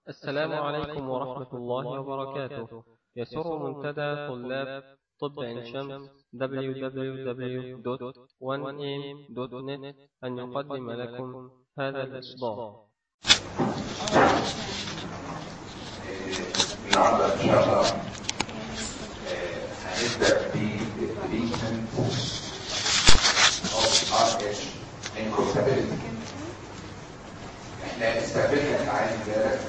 السلام عليكم ورحمة الله وبركاته يسر منتدى طلاب طب عين شمس www.1am.net أن يقدم لكم هذا الإصدار النهارده ان شاء الله آه، هنبدا بالتريتمنت اوف ار اتش انكوستابيلتي احنا استقبلنا العين امبارح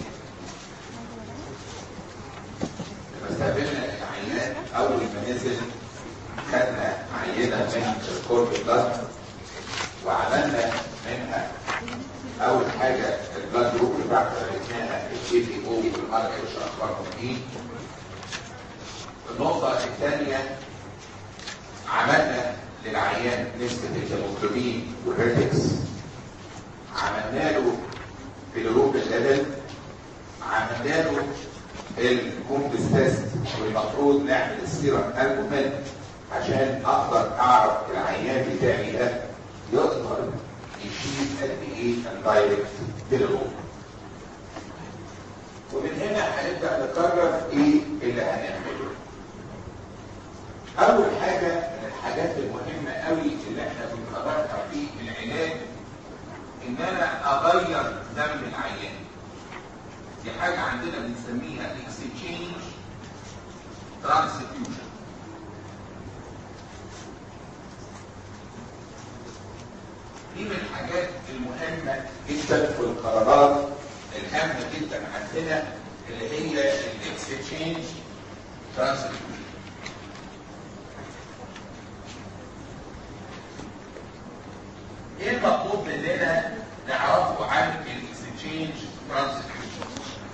لما استقبلنا العينات اول ما نزل خدنا عينه من الكورب بلاد وعملنا منها اول حاجه البلاد جروب اللي بعد عرفناها الجي بي او والار اتش اخبارهم ايه النقطه الثانيه عملنا للعيان نسبه الهيموجلوبين والريتكس عملنا له بيلوروب الليفل عملنا له الكومبس تيست والمفروض نعمل السيرم البومين عشان اقدر اعرف العيان بتاعي ده يقدر يشيل قد ايه الدايركت بيلوروب ومن هنا هنبدا نقرر ايه اللي هنعمله اول حاجه من الحاجات المهمه قوي اللي احنا بنقررها في العلاج ان انا اغير دم العيان دي حاجه عندنا بنسميها اكسشينج ترانسفيوجن دي من الحاجات المهمه جدا في القرارات الهامه جدا عندنا اللي هي الاكسشينج ترانسفيوجن ايه المطلوب مننا نعرفه عن الاكسشينج ترانسفيوجن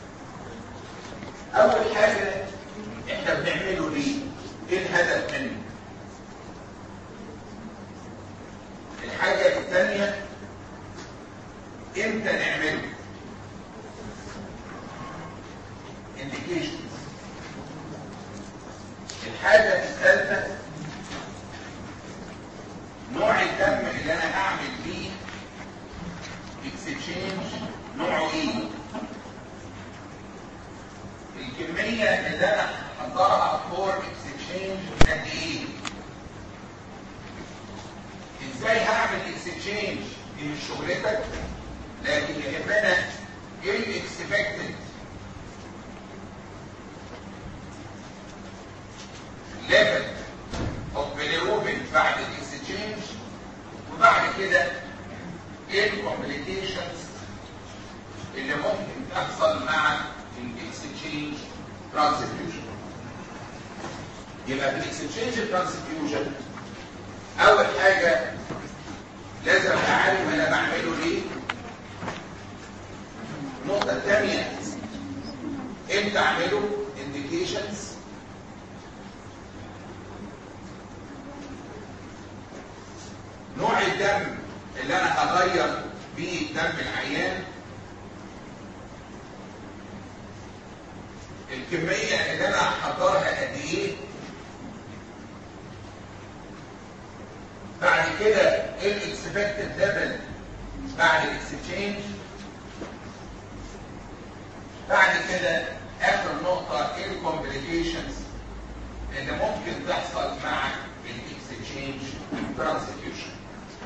اول حاجه احنا بنعمله ليه ايه الهدف منه الحاجه الثانيه امتى نعمله indications الحاجه الثالثه نوع الدم اللي انا هعمل بيه اكسشينج نوعه ايه الكمية اللي انا هحضرها فور اكسشينج قد ايه ازاي هعمل اكسشينج دي مش شغلتك لكن يهمنا ايه الاكسبكتد ليفل اوف bilirubin بعد الاكسشينج وبعد كده ايه الكومبليكيشنز اللي ممكن تحصل مع الاكسشينج ترانسفيوجن يبقى في الاكسشينج ترانسفيوجن اول حاجه لازم اعرف انا بعمله ليه النقطه الثانيه امتى اعمله indications نوع الدم اللي انا هغير بيه دم العيان الكمية اللي انا هحضرها قد ايه بعد كده ايه الاكسبكتد ليفل بعد الاكسشينج بعد كده اخر نقطة ايه الكومبليكيشنز اللي ممكن تحصل مع الاكسشينج ترانسفيوجن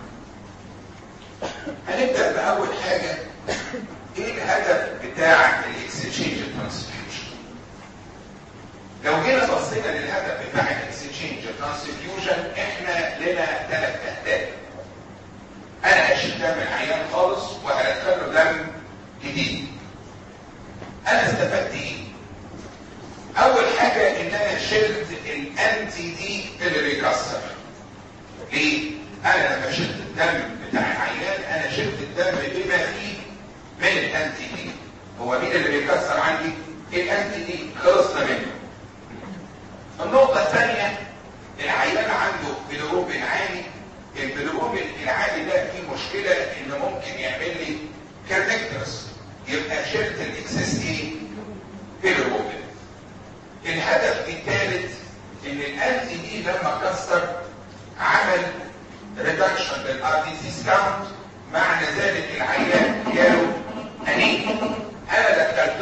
هنبدأ بأول حاجة ايه الهدف بتاع الاكسشينج ترانسفيوجن لو جينا بصينا للهدف بتاع الاكسشينج ترانسفيوجن احنا لنا ثلاث اهداف انا هشيل دم العيان خالص وهدخله دم جديد انا استفدت ايه اول حاجة ان انا شلت الانتي دي اللي بيكسر ليه انا لما شلت الدم بتاع العيان انا شلت الدم بما فيه من الانتي دي هو مين اللي بيكسر عندي الانتي دي خلصنا منه النقطة الثانية العيان عنده بلوروبين عالي البلوروبين العالي ده فيه مشكلة انه ممكن يعمل لي كارنكترس يبقى شلت الاكسس ايه بلوروبين الهدف الثالث ان الانتي دي لما كسر عمل ريدكشن للار دي سي كاونت معنى ذلك العيان جاله انيميا انا دخلت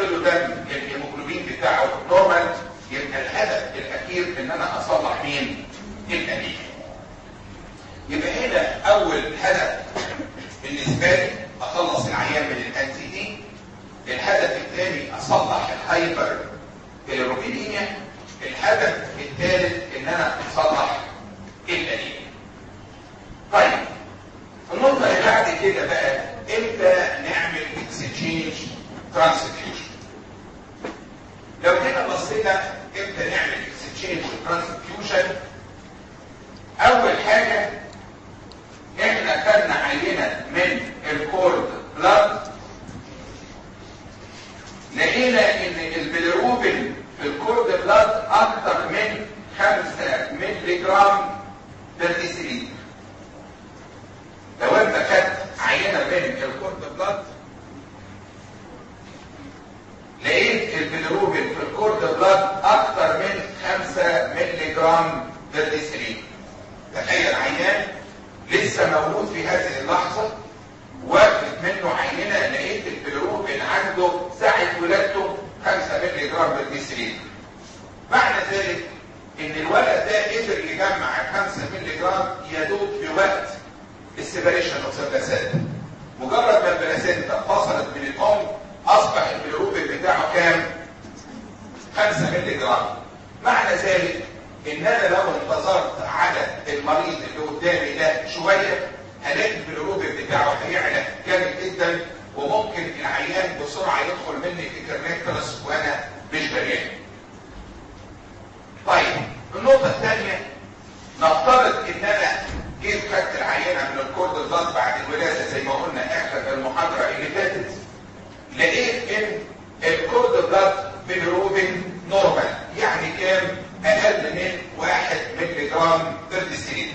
تاني اصلح الهايبر الروبينيميا الهدف الثالث ان انا اصلح الانيميا طيب النقطة اللي بعد كده بقى امتى نعمل اكسشينج ترانسفيوجن لو جينا بصينا امتى نعمل اكسشينج ترانسفيوجن اول حاجة احنا خدنا عينة من الكورد بلاد لقينا ان البيلروبين في الكورد بلاد اكتر من 5 مللي جرام بالديسيليتر لو انت خدت عينه من الكورد بلاد لقيت البيلروبين في الكورد بلاد اكتر من 5 مللي جرام بالديسيليتر تخيل عيان لسه موجود في هذه اللحظه وقفت منه عينه لقيت البيلروبين عنده ساعه ولادته 5 مللي جرام بالديسيليتر معنى ذلك ان الولد ده قدر يجمع 5 مللي جرام يدوب في وقت السيبريشن اوف البلاسينتا مجرد ما البلاسينتا فصلت من الام اصبح البيلروبين بتاعه كام 5 مللي جرام معنى ذلك ان انا لو انتظرت على المريض اللي قدامي ده شويه هلاقي البيلروبين بتاعه هيعلى جامد جدا وممكن العيان بسرعه يدخل مني في كرنيكترس وانا مش بريان طيب النقطه الثانيه نفترض ان انا جيت خدت العينه من الكورد الضغط بعد الولاده زي ما قلنا اخر المحاضره اللي فاتت لقيت ان الكورد الضغط بالروبين نورمال يعني كام اقل من 1 مللي جرام بير ديسيليتر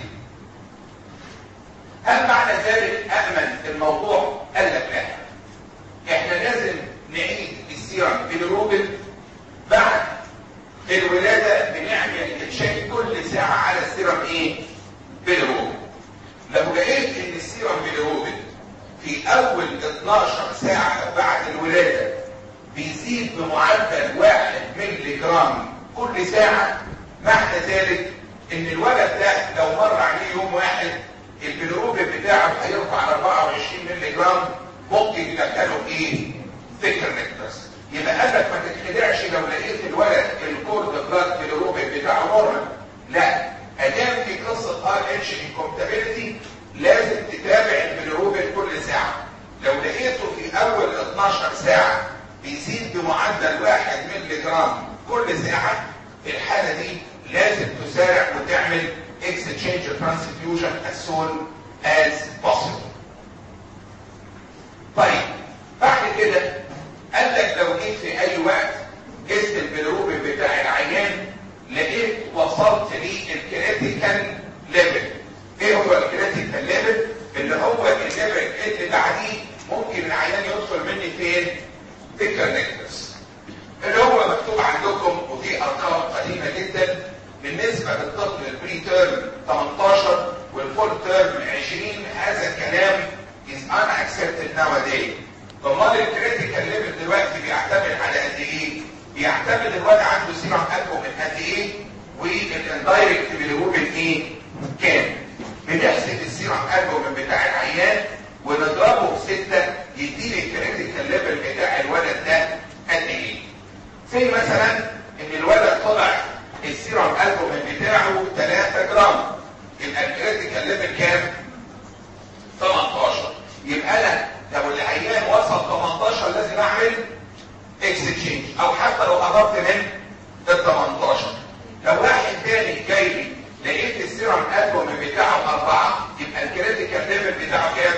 هل معنى ذلك امن الموضوع قال لك لا احنا لازم نعيد السيرم بالروبين بعد الولاده بنعمل تشيك كل ساعه على السيرم ايه بالروبين لو لقيت ان السيرم بالروبين في اول 12 ساعه بعد الولاده بيزيد بمعدل 1 مللي جرام كل ساعه معنى ذلك ان الولد ده لو مر عليه يوم واحد البيلروبين بتاعه هيرفع ل 24 مللي جرام ممكن يدخله ايه؟ فكر نكتس يبقى قالك ما تتخدعش لو لقيت الولد الكورد بلاد بيلروبين بتاعه نورمال لا ادام في قصه ار اتش انكومتابيلتي لازم تتابع البيلروبين كل ساعه لو لقيته في اول 12 ساعه بيزيد بمعدل 1 مللي جرام كل ساعه الحاله دي لازم تسارع وتعمل exchange transfusion as soon as possible. طيب بعد كده قال لك لو جيت في اي وقت قست البيلروبين بتاع العيان لقيت وصلت للكريتيكال ليفل. ايه هو الكريتيكال ليفل؟ اللي هو الليفل اللي بعديه ممكن العيان يدخل مني فين؟ في الكرنكتس. اللي هو مكتوب عندكم ودي ارقام قديمه جدا بالنسبة للطفل البري تيرم 18 والفول تيرم 20 هذا الكلام is unaccepted nowadays. امال الكريتيكال ليفل دلوقتي بيعتمد على قد ايه؟ بيعتمد الواد عنده سيرم الكو من قد ايه؟ والاندايركت بيليروبين ايه؟ كام؟ بنحسب السيرم الكو من بتاع العيان ونضربه في 6 يديني الكريتيكال ليفل بتاع الولد ده قد ايه؟ زي مثلا ان الولد طلع السيرم البومين بتاعه 3 جرام يبقى الكريتيكال ليفل كام 18 يبقى انا لو العيان وصل 18 لازم اعمل اكستشينج او حتى لو قربت من ال 18 لو واحد تاني جاي لي لقيت السيرم البومين بتاعه 4 يبقى الكريتيكال ليفل بتاعه كام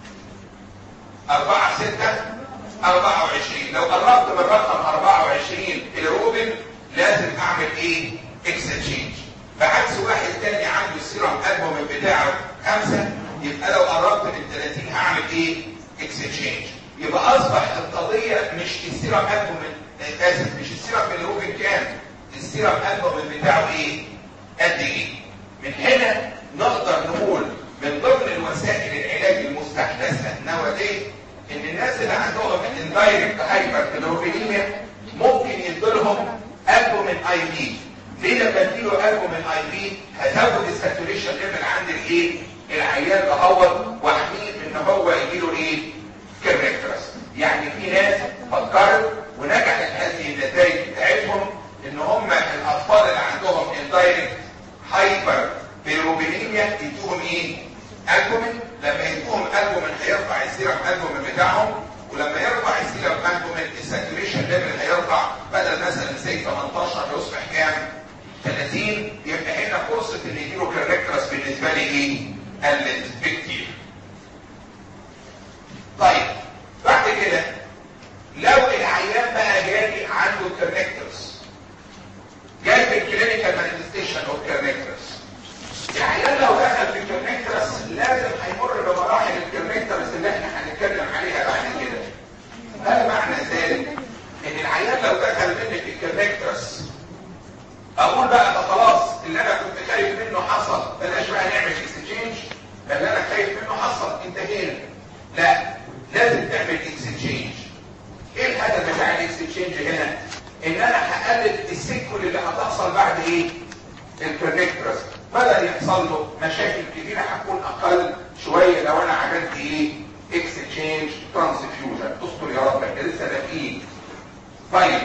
4 6 24 لو قربت من رقم 24 الروبن لازم اعمل ايه اكستشينج بعكس واحد تاني عنده السيرم البومين بتاعه خمسة يبقى لو قربت من 30 هعمل ايه اكستشينج يبقى اصبح القضية مش السيرم البومين اسف مش السيرم بالروبين كام السيرم البومين بتاعه ايه قد ايه من هنا نقدر نقول من ضمن الوسائل العلاج المستحدثة نواديه ان الناس اللي عندهم اندايركت هايبر كلوروفينيميا ممكن يديلهم البومين اي بي ليه لما اديله البومين اي بي هزود الساتوريشن ليفل عند الايه العيان اهوت واحميه ان هو يجيله ايه كرنكترس يعني في ناس فكرت الدايركت هايبر بيروبينيميا يدوهم ايه البومين لما يدوهم البومين هيرفع السيرم البومين بتاعهم ولما يرفع السيرم البومين الساتوريشن ليفل هيرفع بدل مثلا زي 18 يصبح كام 30 يبقى هنا فرصه ان يجيله كاركترس بالنسبه لي ايه قلت بكتير طيب بعد كده لو العيان بقى جالي عنده كاركترس جاي في الكلينيكال مانيفستيشن اوف كارنكترس العيان لو دخل في الكارنكترس لازم هيمر بمراحل الكارنكترس اللي احنا هنتكلم عليها بعد كده هل معنى ذلك ان العيان لو دخل مني في الكارنكترس اقول بقى ده خلاص اللي انا كنت خايف منه حصل بلاش بقى نعمل اكسشينج اللي انا خايف منه حصل انتهينا لا لازم تعمل اكسشينج ايه الهدف بتاع الاكسشينج هنا ان انا هقلل السيكول اللي هتحصل بعد ايه الكونكترس بدأ يحصل له مشاكل كبيرة هتكون اقل شوية لو انا عملت ايه اكسشينج ترانسفيوجن استر يا رب احنا لسه باقيين طيب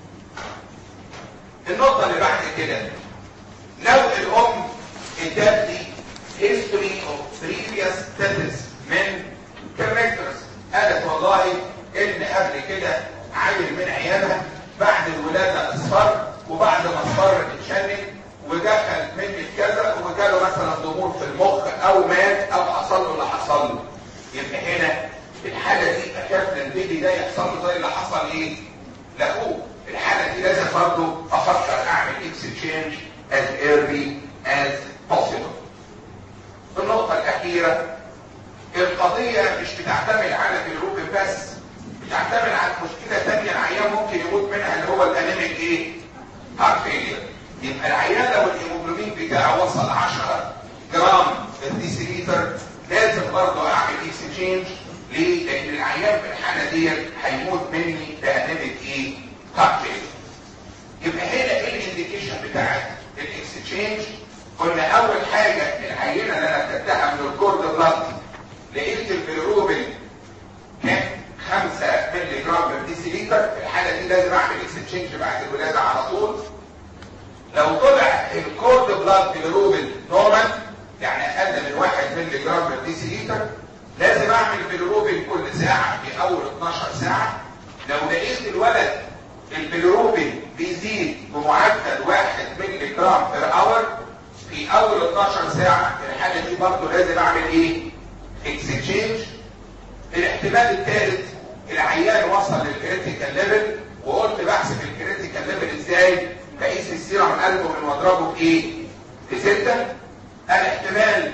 النقطة اللي بعد كده لو الام ادت لي history of previous status من كونكترس قالت والله ان قبل كده عيل من عيالها بعد الولادة اصفر وبعد ما اصفر اتشنج ودخل مني كذا وجاله مثلا ضمور في المخ او مات او حصل له اللي حصل له يبقى هنا الحالة دي اخاف ان البيبي ده يحصل له زي اللي حصل ايه لاخوه الحالة دي لازم برضه افكر اعمل اكسشينج as early as possible النقطة الاخيرة القضية مش بتعتمد على الروب بس بتعتمد على مشكلة تانية العيان ممكن يموت منها اللي هو الانيميك ايه هارت فيلير يبقى العيان لو الهيموجلوبين بتاعه وصل 10 جرام بالديسيليتر لازم برضه اعمل اكسشينج ليه؟ لان العيان في الحالة دي هيموت مني بانيميك ايه هارت فيلير يبقى هنا ايه الانديكيشن بتاعت الاكسشينج قلنا اول حاجة العينة اللي انا خدتها من الكورد بلاد لقيت البيروبين كام 5 مللي جرام بالديسيليتر في الحالة دي لازم اعمل اكسشينج بعد الولادة على طول لو طلع الكورد بلاد بيروبين نورمال يعني اقل من 1 مللي جرام بالديسيليتر لازم اعمل بيروبين كل ساعة في اول 12 ساعة لو لقيت الولد البيروبين بيزيد بمعدل 1 مللي جرام بير اور في اول 12 ساعة في الحالة دي برضه لازم اعمل ايه اكسشينج الاحتمال الثالث العيان وصل للكريتيكال ليفل وقلت بحسب الكريتيكال ليفل ازاي بقيس السيرم قلبه من واضربه بايه بستة الاحتمال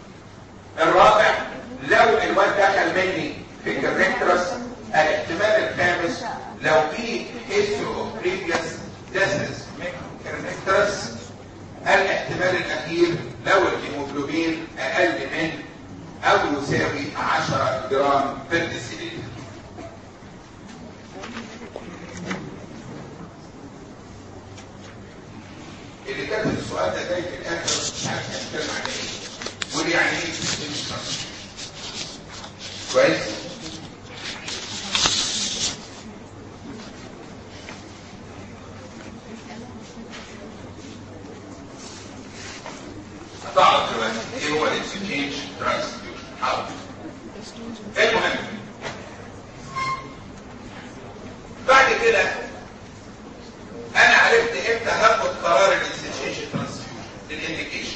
الرابع لو الواد دخل مني في الكريكترس الاحتمال الخامس لو في history of previous deaths من كريكترس الاحتمال الاخير لو الهيموجلوبين اقل من او يساوي 10 جرام بر ديسيليتر اللي كاتب السؤال ده جاي في الاخر مش عارف هنتكلم عن ايه ودي يعني ايه مش كويس هتعرف دلوقتي ايه هو الاكسشينج ترانسفيوجن حاضر المهم بعد كده انا عرفت امتى هاخد قرار الاكسشينج ترانسفيوجن الانديكيشن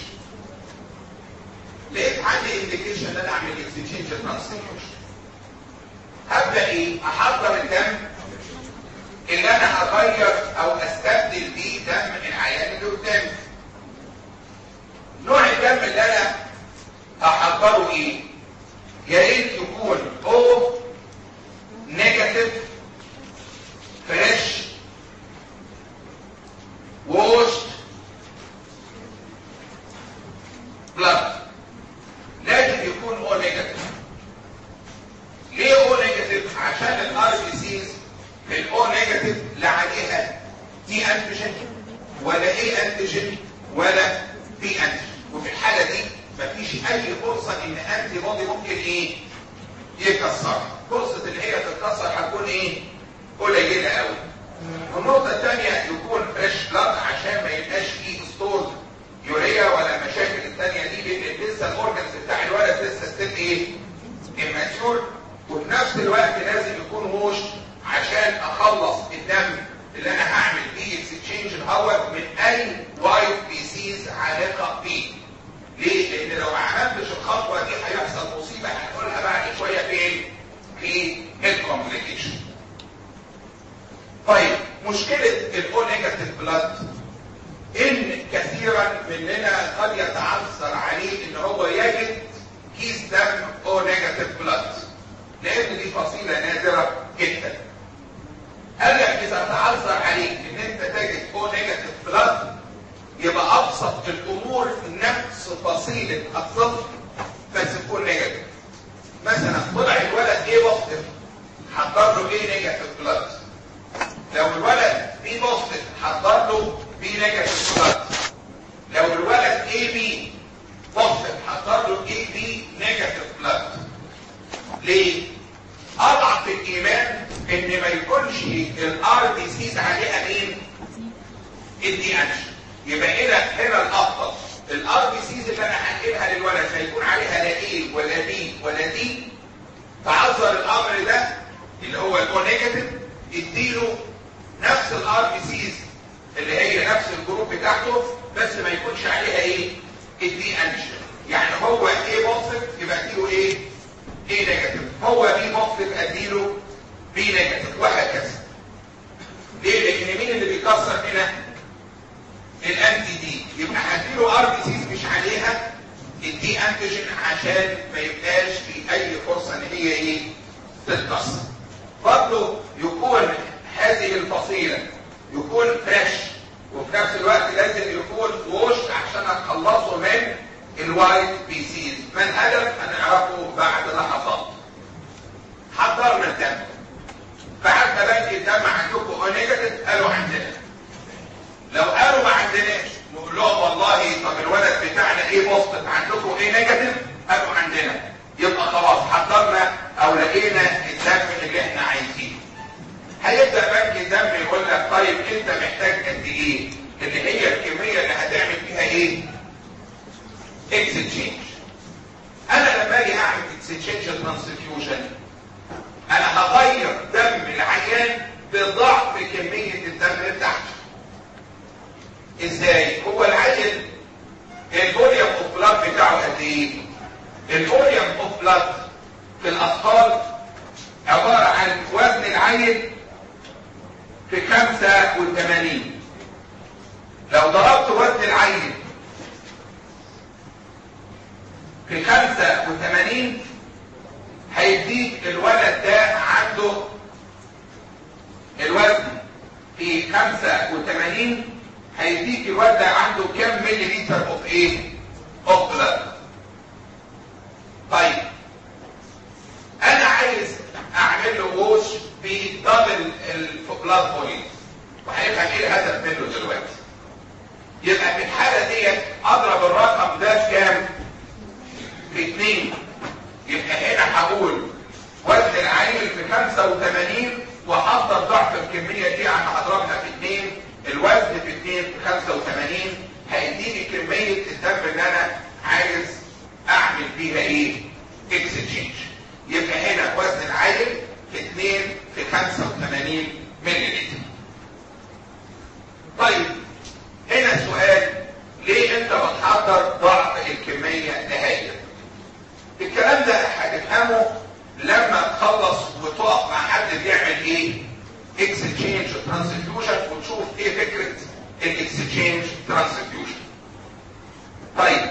لقيت عندي انديكيشن ان انا اعمل اكسشينج ترانسفيوجن هبدا ايه احضر الدم اللي انا هغير او استبدل بيه دم العيان اللي قدامي نوع الدم اللي انا هحضره ايه يا ريت يكون او نيجاتيف فريش ووشت بلاد لازم يكون او نيجاتيف ليه او نيجاتيف عشان الار بي سيز في الاو نيجاتيف لا عليها دي انتيجين ولا ايه انتيجين ولا دي انتيجين وفي الحالة دي مفيش اي فرصة ان انتي بودي ممكن ايه يكسرها فرصة ان هي تتكسر هتكون ايه قليلة قوي والنقطة الثانية يكون فريش بلاد عشان ما يبقاش فيه ستور عشان اخلص الدم اللي انا هعمل بيه اكسشينج الاول من اي وايت بيسيز عالقه بيه ليه؟ لان لو ما عملتش الخطوه دي هيحصل مصيبه هنقولها بعد شويه فين؟ في الكومبليكيشن. طيب مشكله الاو نيجاتيف بلاد ان كثيرا مننا قد يتعثر عليه ان هو يجد كيس دم او نيجاتيف بلاد لان دي فصيله نادره جدا. قال لك اذا تعثر عليك ان انت تجد او نيجاتيف بلاد يبقى ابسط الامور نفس فصيله الطفل بس تكون نيجاتيف. مثلا طلع الولد ايه بوزيتيف حضر له ايه نيجاتيف بلاد. لو الولد بي بوزيتيف حضر له بي نيجاتيف بلاد. لو الولد اي بي بوزيتيف حضر له اي بي نيجاتيف بلاد. ليه؟ اضعف الايمان ان ما يكونش الار بي سيز عليها مين؟ الدي انش يبقى هنا هنا الافضل الار بي سيز اللي انا هنقلها للولد هيكون عليها لا ايه ولا بي ولا دي تعذر الامر ده اللي هو الاو نيجاتيف اديله نفس الار بي سيز اللي هي نفس الجروب بتاعته بس ما يكونش عليها ايه؟ الدي انش يعني هو ايه بوزيتيف يبقى اديله ايه؟ ايه نيجاتيف هو بي بوزيتيف اديله بي نيجاتيف وهكذا ليه لان مين اللي بيكسر هنا الانتي دي يبقى هديله ار بي سيز مش عليها الدي انتيجين عشان ما يبقاش في اي فرصه ان هي ايه تتكسر برضه يكون هذه الفصيله يكون فريش وفي نفس الوقت لازم يكون ووش عشان اتخلصه من الوايت بي سيز ما الهدف هنعرفه بعد لحظات حضرنا الدم بعد ما بنك الدم عندكم او نيجاتيف قالوا عندنا لو قالوا ما عندناش نقول لهم والله طب الولد بتاعنا ايه بوزيتيف عندكم ايه نيجاتيف قالوا عندنا يبقى خلاص حضرنا او لقينا الدم اللي احنا عايزينه هيبدا بنك الدم يقول لك طيب انت محتاج قد ايه اللي هي الكميه اللي هتعمل فيها ايه اكسشينج انا لما اجي اعمل اكسشينج ترانسفيوجن انا هغير دم العيان بضعف كميه الدم بتاعته ازاي هو العيان الفوليوم اوف بلاد بتاعه قد ايه الفوليوم اوف بلاد في الاطفال عباره عن وزن العيل في 85 لو ضربت وزن العيل في 85 هيديك الولد ده عنده الوزن في 85 هيديك الولد ده عنده كام ملي لتر اوف ايه؟ اوف بلاد. طيب انا عايز اعمل له ووش بدبل البلاد فوليوم وهيبقى ايه الهدف منه دلوقتي؟ يبقى في الحاله ديت اضرب الرقم ده في كام؟ في 2 يبقى هنا هقول وزن العيل في 85 وحضر ضعف الكميه دي يعني هضربها في 2 الوزن في 2 في 85 هيديني كميه الدم اللي انا عايز اعمل بيها ايه؟ اكسشينج يبقى هنا وزن العيل في 2 في 85 ملي لتر. طيب هنا سؤال ليه انت بتحضر ضعف الكميه نهائيا؟ الكلام ده هتفهمه لما تخلص وتقف مع حد بيعمل ايه اكسشينج ترانسفيوجن وتشوف ايه فكره الاكسشينج ترانسفيوجن طيب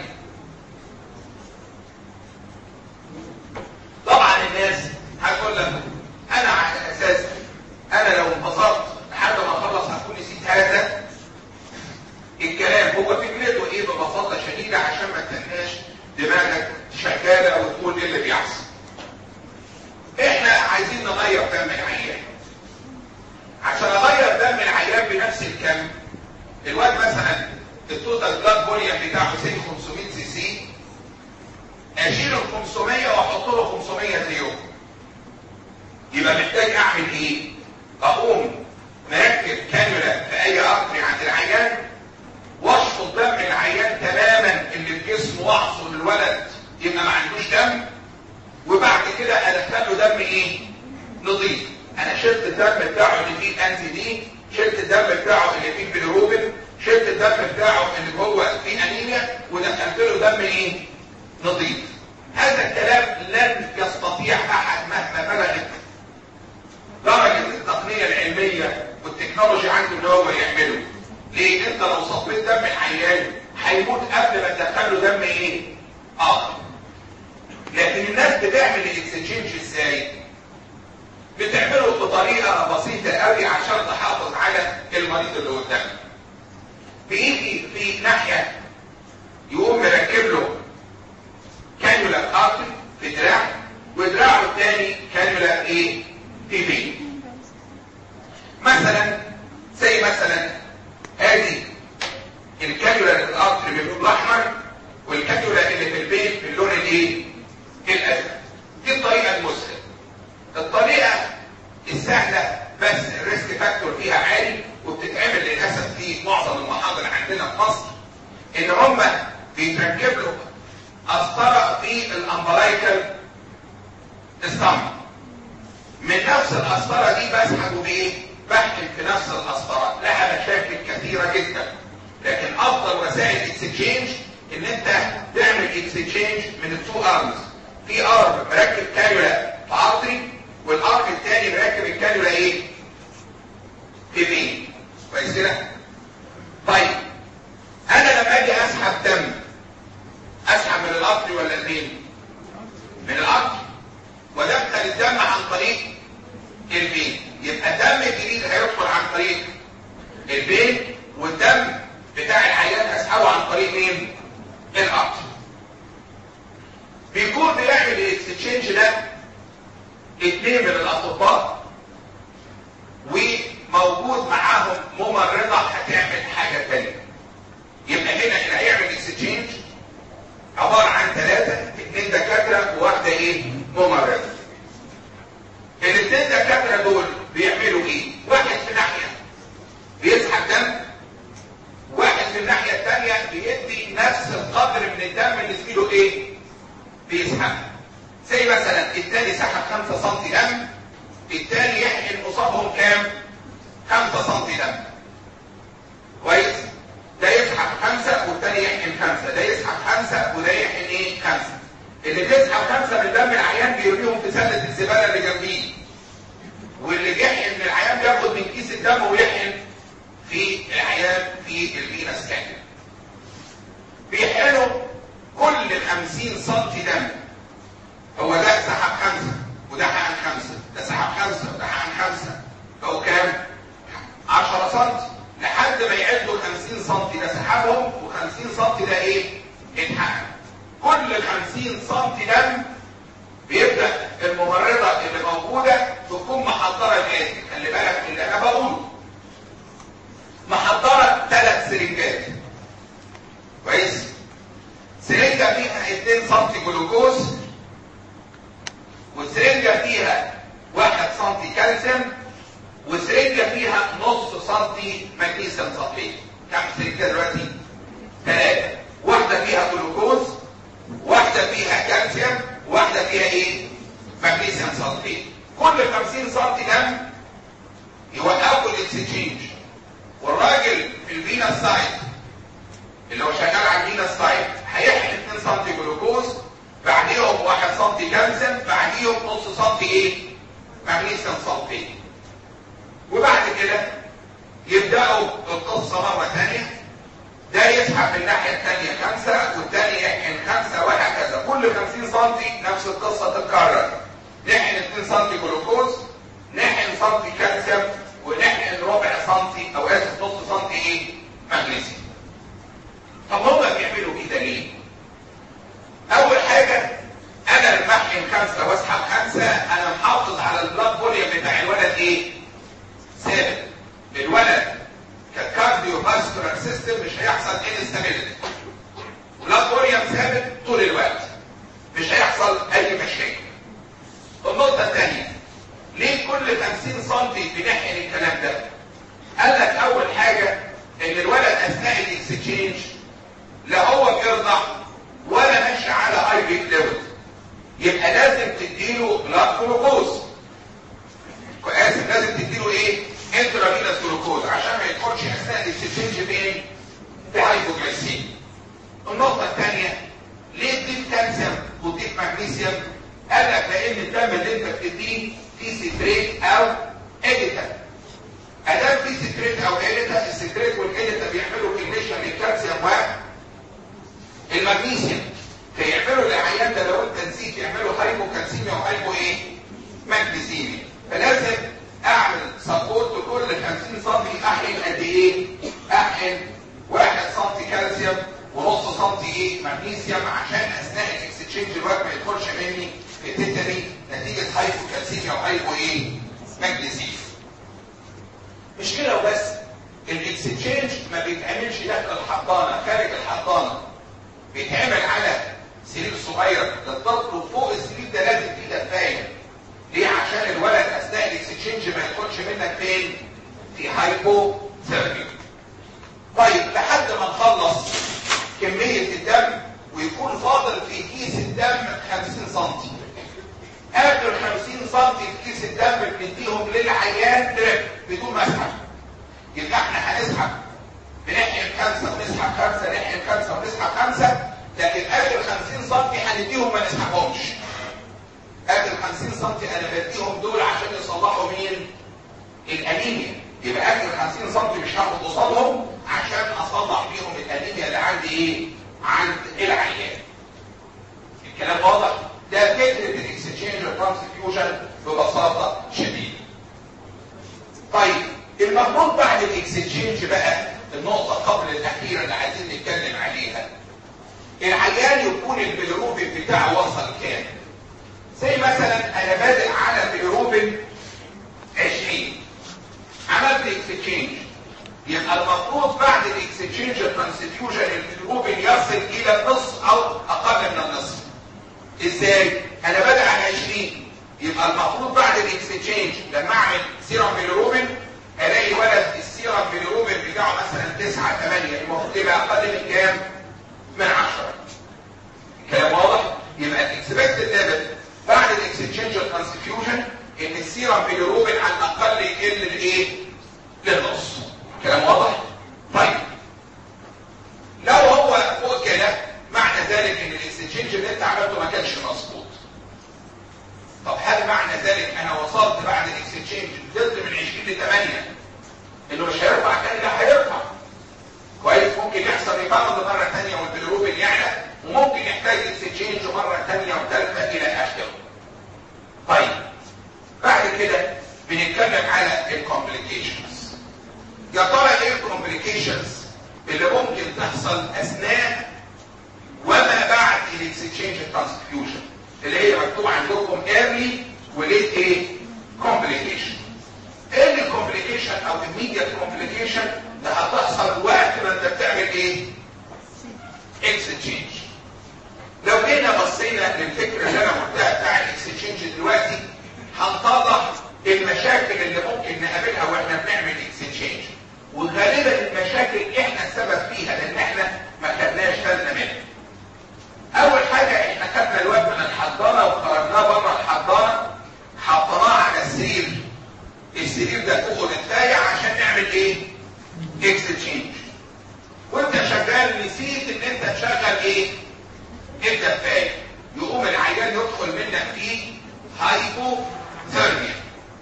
طبعا الناس هتقول لك انا على اساس انا لو انبسطت لحد ما اخلص هكون نسيت هذا الكلام هو فكرته ايه ببساطه شديده عشان ما تناش دماغك شغاله وتقول ايه اللي بيحصل احنا عايزين نغير دم العيان عشان اغير دم العيان بنفس الكم الواد مثلا التوتال بلاد فوليوم بتاعه سي 500 سي سي اشيل ال 500 واحط له 500 زيهم يبقى محتاج اعمل ايه؟ اقوم مركب كانولا في اي ارتري عند العيان واشفط دم العيان تماما اللي في جسمه واعصر الولد يبقى ما عندوش دم وبعد كده ادخل له دم ايه؟ نظيف انا شلت الدم بتاعه اللي فيه الانتي دي شلت الدم بتاعه اللي فيه البيليروبين شلت الدم بتاعه اللي هو فيه انيميا ودخلت له دم ايه نظيف هذا الكلام لن يستطيع احد مهما بلغت درجة التقنية العلمية والتكنولوجي عنده ان هو يعمله ليه انت لو صفيت دم العيان هيموت قبل ما تدخل له دم ايه اخر لكن الناس بتعمل الاكسشينج ازاي بتعمله بطريقة بسيطة قوي عشان تحافظ على المريض اللي قدامك بيجي في ناحية يقوم مركب له كانيولا ارتر في دراع ودراعه الثاني كانيولا ايه في بي مثلا زي مثلا ادي الكانيولا اللي في الارتر باللون الاحمر والكانيولا اللي في البيت باللون الايه الازرق دي الطريقه المسهله الطريقه السهله بس الريسك فاكتور فيها عالي وبتتعمل للاسف في معظم المحاضر عندنا في مصر ان هم بيتركب له قسطره في الامبلايكال استامب من نفس القسطره دي بسحبه بايه؟ بحكم في نفس القسطره لها مشاكل كثيره جدا لكن افضل وسائل اكسشينج ان انت تعمل اكسشينج من التو ارمز في ارم مركب كانيولا في عرضي والارم الثاني مركب الكانيولا ايه؟ في بي كويس كده؟ طيب انا لما اجي اسحب دم اسحب من القطر ولا المين؟ من القطر وادخل الدم عن طريق البين يبقى الدم الجديد هيدخل عن طريق البين والدم بتاع العيان هسحبه عن طريق مين؟ القطر بيكون بيعمل الاكستشينج ده اثنين من الاطباء وموجود معاهم ممرضة هتعمل حاجة تانية يبقى هنا اللي هيعمل اكستشينج عبارة عن ثلاثة اثنين دكاترة وواحدة ايه ممرضة الاثنين دكاترة دول بيعملوا ايه واحد في ناحية بيسحب دم واحد في الناحية الثانية بيدي نفس القدر من الدم اللي زميله ايه بيسحب زي مثلا الثاني سحب 5 سم دم الثاني يحقن قصادهم كام 5 سم دم كويس ده يسحب خمسة والتاني يحقن خمسة ده يسحب خمسة وده يحقن ايه خمسة اللي بيسحب خمسة من دم العيان بيرميهم في سلة الزبالة اللي جنبيه واللي بيحقن من العيان بياخد من كيس الدم ويحقن في العيان في الفينس كامل بيحقنوا كل 50 سم دم هو ده سحب خمسة وده حقن خمسة ده سحب خمسة وده حقن خمسة فهو كام 10 سم لحد ما يعدوا 50 سم ده سحبهم و50 سم ده ايه اتحقن كل ال 50 سم دم بيبدا الممرضه اللي موجوده تكون محضره الاتي خلي بالك من اللي انا بقوله محضره ثلاث سرنجات كويس سرنجه فيها 2 سم جلوكوز والسرنجه فيها 1 سم كالسيوم وسرنجه فيها نص سنتي مغنيسيوم صلفيت كم سرنجه دلوقتي؟ ثلاثه واحده فيها جلوكوز واحده فيها كالسيوم واحده فيها ايه؟ مغنيسيوم صلفيت كل 50 سم دم يوقفوا الاكسشينج والراجل في الفينا سايت اللي هو شغال على الفينا سايت هيحقن 2 سم جلوكوز بعديهم 1 سم كالسيوم بعديهم نص سم ايه؟ مغنيسيوم صلفيت وبعد كده يبدأوا القصة مرة ثانية ده يسحب من الناحية الثانية خمسة والثاني يحقن خمسة وهكذا كل 50 سم نفس القصة تتكرر نحقن 2 سم جلوكوز نحقن سم كالسيوم ونحقن ربع سم او اسف نص سم ايه مغنيسيوم طب هما بيعملوا كده ليه؟ اول حاجة انا لما احقن خمسة واسحب خمسة انا محافظ على البلاد فوليوم بتاع الولد ايه؟ ثابت الولد ككارديو فاسكولار سيستم مش هيحصل انستابيليتي بلاد فوليوم ثابت طول الوقت مش هيحصل اي مشاكل النقطة الثانية ليه كل 50 سم بنحقن الكلام ده؟ قال لك اول حاجة ان الولد اثناء الاكسشينج لا هو بيرضع ولا ماشي على اي بي فلويد يبقى لازم تديله بلاد جلوكوز اسف لازم تديله اديله ايه انترافينوس جلوكوز عشان ما يدخلش اثناء الاكسشينج فين في هايبوجلايسيميا النقطه الثانيه ليه تضيف كالسيوم وتضيف مغنيسيوم قال لك لان الدم اللي انت بتديه فيه ستريت او اديتا ادام فيه ستريت او اديتا الستريت والاديتا بيعملوا كليشن للكالسيوم والمغنيسيوم فيعملوا العيان ده لو انت نسيت يعملوا هايبوكالسيميا وهايبو ايه مغنيسيميا فلازم اعمل سبورت كل 50 سم احقن قد ايه احقن 1 سم كالسيوم ونص سم ايه مغنيسيوم عشان اثناء الاكستشينج الوقت ما يدخلش مني في تيتاني نتيجه هايبوكالسيميا وهايبو ايه مغنيسيوم مش كده وبس الاكستشينج ما بيتعملش داخل الحضانه خارج الحضانه بيتعمل على سرير صغير للطفل وفوق السرير ده لازم فيه دفايه ليه عشان الولد اثناء الاكستشينج ما يدخلش منك فين في هايبو ثيرابي طيب لحد ما نخلص كميه الدم ويكون فاضل في كيس الدم 50 سم قبل ال 50 سم في كيس الدم بنديهم للعيان دريب بدون مسحب يبقى احنا هنسحب بنحقن خمسه ونسحب خمسه نحقن خمسه ونسحب خمسه لكن اخر 50 سم هنديهم ما نسحبهمش اخر 50 سم انا بديهم دول عشان يصلحوا مين الانيميا يبقى اخر 50 سم مش هاخد قصادهم عشان اصلح بيهم الانيميا اللي عندي ايه عند العيان الكلام واضح ده فكره الاكسشينج ترانسفيوجن ببساطه شديده طيب المفروض بعد الاكسشينج بقى النقطه قبل الاخيره اللي عايزين نتكلم عليها العيان يكون البيلروبين بتاعه وصل كام زي مثلا انا بادئ على بيلروبين 20 عملت اكسشينج يبقى المفروض بعد الاكسشينج ترانسفيوجن البيلروبين يصل الى النصف او اقل من النصف ازاي انا بادئ على 20 يبقى المفروض بعد الاكسشينج لما اعمل سيرم بيلروبين الاقي ولد السيرم بيلروبين بتاعه مثلا 9 8 المفروض يبقى اقل من كام من 10 الكلام واضح يبقى الاكسبكتد ليفل بعد الاكسشينج ترانسفيوجن ان السيرم بيلروبين على الاقل يقل لايه للنص كلام واضح طيب لو هو فوق كده معنى ذلك ان الاكسشينج اللي انت عملته ما كانش مظبوط طب هل معنى ذلك انا وصلت بعد الاكسشينج فضلت من 20 ل 8 انه مش هيرفع كان لا هيرفع كويس ممكن يحصل ريباوند مره ثانيه والبيلروبين يعلى وممكن يحتاج اكسشينج مره ثانيه وثالثه الى اخره طيب بعد كده بنتكلم على الكومبليكيشنز يا ترى ايه الكومبليكيشنز اللي ممكن تحصل اثناء وما بعد الاكسشينج ترانسفيوجن اللي هي مكتوب عندكم early وليت ايه complication early complication او immediate complication ده هتحصل وقت ما انت بتعمل ايه exchange لو جينا بصينا للفكره اللي انا قلتها بتاع الاكسشينج دلوقتي هنطلع المشاكل اللي ممكن نقابلها واحنا بنعمل اكسشينج وغالبا المشاكل احنا السبب فيها لان احنا ما خدناش بالنا منها اول حاجة احنا خدنا الواد من الحضانة وخرجناه بره الحضانة حطيناه على السرير السرير ده فوقه نتاية عشان نعمل ايه اكستشينج وانت شغال نسيت ان انت تشغل ايه الدفاية يقوم العيان يدخل منك فيه هايبو ثيرميا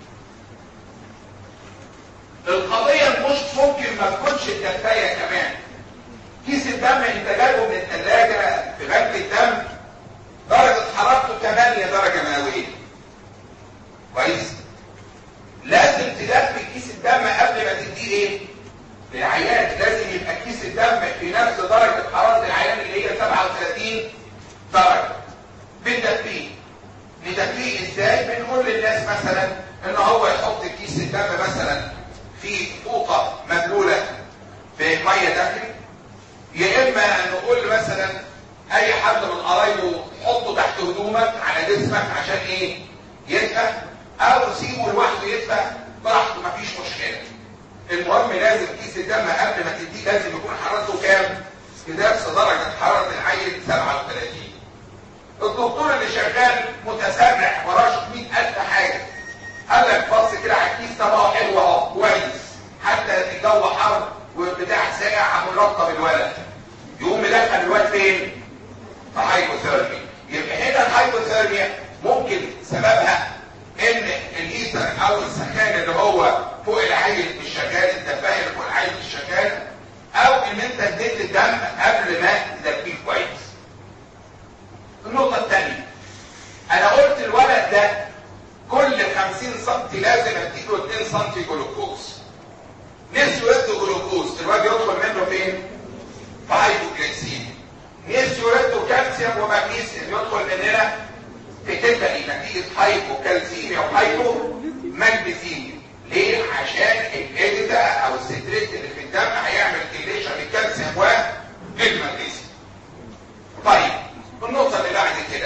القضية مش ممكن ما تكونش الدفاية كمان كيس الدم انت جايبه من الثلاجة في بنك الدم درجة حرارته 8 درجة مئوية كويس لازم تدفي كيس الدم قبل ما تديه ايه للعيان لازم يبقى كيس الدم في نفس درجة حرارة العيان اللي هي 37 درجة بندفيه ندفيه ازاي بنقول للناس مثلا ان هو يحط كيس الدم مثلا في فوطة مبلولة بمية دافية يا اما نقول مثلا اي حد من قرايبه حطه تحت هدومك على جسمك عشان ايه يدفى او سيبه لوحده يدفى براحته مفيش مشكله المهم لازم كيس الدم قبل ما تديه لازم يكون حرارته كام في نفس درجه حراره العيل 37 الدكتور اللي شغال متسرع وراه 100000 حاجه قال لك بص كده على الكيس طبعه حلو اهو كويس حتى الجو حر وبتاع ساقع مرطب الولد يقوم مدخل الواد فين؟ في هايبوثيرميا يبقى هنا الهايبوثيرميا ممكن سببها ان الهيتر او السخان اللي هو فوق العين مش شغال الدفايه اللي فوق العين مش شغال او ان انت اديت الدم قبل ما تدفيه كويس النقطه الثانيه انا قلت الولد ده كل 50 سم لازم اديله 2 سم جلوكوز نسيوا يدوا جلوكوز الواد يدخل منه فين؟ في هايبوجليسيميا نسيوا يدوا كالسيوم ومغنيسيوم يدخل مننا في تتري نتيجه هايبوكالسيميا وهايبو ماجنيسيميا ليه؟ عشان الاديتا او الستريت اللي في الدم هيعمل كيليشن للكالسيوم والمغنيسيوم. طيب النقطه اللي بعد كده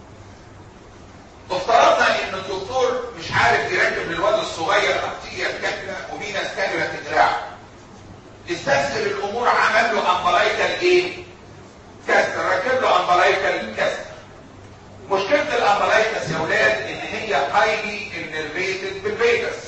افترضنا ان الدكتور مش عارف يركب للواد الصغير ارتيريا كامله وبينا كامله تتراع استسهل الامور عمل له امبلايكال ايه؟ كسر ركب له امبلايكال كسر مشكله الامبلايكس يا اولاد ان هي هايلي انرفيتد بالفيتس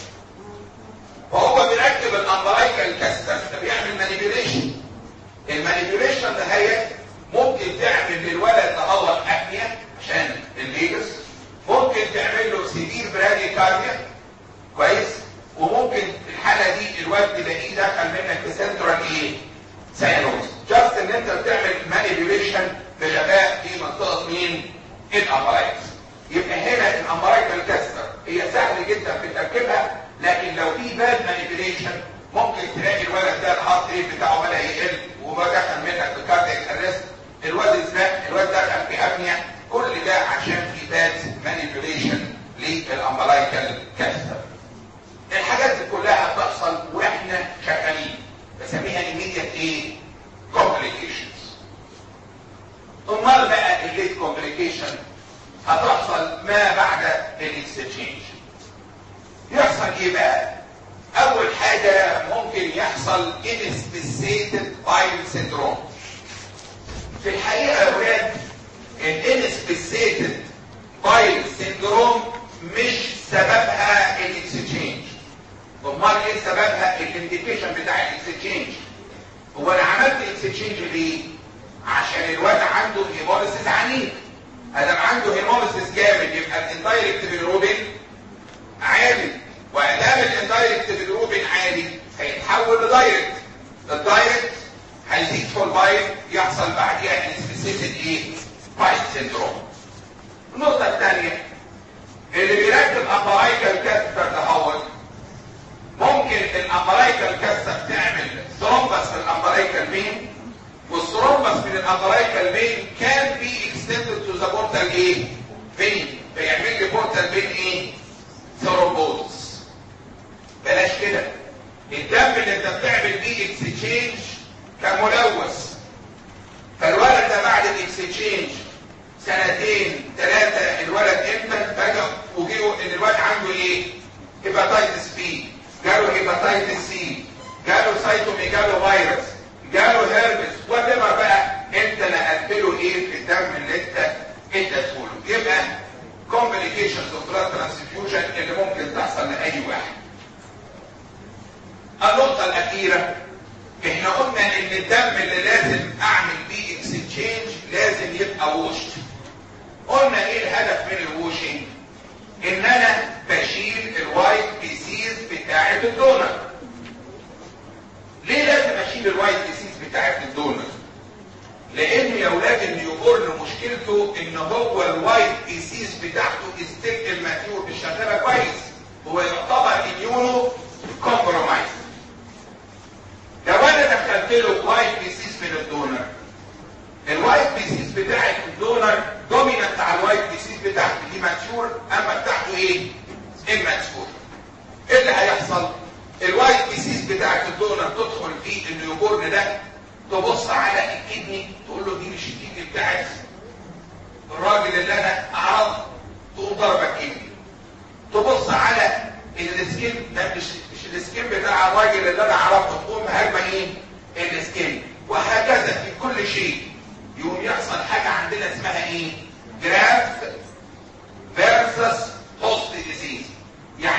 وهو بيركب الامبلايكال كسر ده بيعمل مانيبيوليشن المانيبيوليشن ده هي ممكن تعمل للولد تهور ابنيا عشان الفيجاس ممكن تعمل له سيفير برادي كارديا كويس وممكن في الحاله دي الواد تلاقيه دخل منك في سنترال ايه ساينوز جاست ان انت بتعمل مانيبيوليشن بغباء في منطقه مين الامبرايكس يبقى هنا الامبرايكال كاستر هي سهل جدا في تركيبها لكن لو في باد مانيبيوليشن ممكن تلاقي الولد ده الهارت ريت بتاعه بدا يقل ودخل منك في كاردياك ارست الواد ازاي الواد دخل في ابنيا كل ده عشان في باد مانيبيوليشن للامبرايكال كاستر الحاجات دي كلها بتحصل واحنا شغالين بسميها immediate ايه complications امال بقى الليت كومبليكيشن هتحصل ما بعد الاكستشينج يحصل ايه بقى اول حاجة ممكن يحصل inspissated bile syndrome في الحقيقة يا ولاد الانسبيسيتد بايل سيندروم مش سببها الاكستشينج امال ايه سببها الانديكيشن بتاع الاكستشينج هو انا عملت اكستشينج ليه عشان الواد عنده هيموليسيس عنيف ادم عنده هيموليسيس جامد يبقى الاندايركت بالروبين عالي وادام الاندايركت بالروبين عالي هيتحول لدايركت الدايركت هيزيد في البايل يحصل بعديها انسبيسيتد ايه بايل سيندروم النقطه الثانيه اللي بيركب امبرايكال كاثتر دهوت ممكن الامبرايكال كاثتر تعمل ثرومبس في الامبرايكال فين والثرومبس من الامبرايكال فين كان بي اكستندد تو ذا بورتال ايه فين فيعمل لي بورتال فين ايه ثرومبوز بلاش كده الدم اللي انت بتعمل بيه اكستشينج كان ملوث فالولد ده بعد الاكستشينج سنتين ثلاثة الولد امتى فجأة وجيوا ان الولد عنده ايه هيباتيتس بي جاله هيباتيتس سي جاله سايتوميجالو فيروس جاله هيربس وات ايفر بقى انت نقلت له ايه في الدم اللي انت اديته له يبقى complications of blood transfusion اللي ممكن تحصل لاي واحد النقطة الأخيرة احنا قلنا ان الدم اللي لازم اعمل بيه اكستشينج لازم يبقى ووشت قلنا ايه الهدف من الووشنج ان انا بشيل الوايت بيسيز بتاعة الدونر ليه لازم اشيل الوايت بيسيز بتاعة الدونر لان يا اولاد النيوبورن مشكلته ان هو الوايت بيسيز بتاعته استيل الماتيور مش شغاله كويس هو يعتبر اميونو كومبرومايز لو انا دخلت له وايت بيسيس من الدونر الوايت بيسيس بتاعت الدونر دومينانت على الوايت بيسيس بتاعته دي ماتشور اما بتاعته ايه؟ اماتشور ايه اللي هيحصل؟ الوايت بيسيس بتاعت الدونر تدخل في النيوبورن ده تبص على الكدني تقول له دي مش الكدني بتاعت الراجل اللي انا اعرضه تقوم ضربه الكدني تبص على السكين ده مش مش السكين بتاع الراجل اللي انا اعرفه تقوم هرمه ايه السكين وهكذا في كل شيء يقوم يحصل حاجه عندنا اسمها ايه جراف فيرسس هوست ديزيز يعني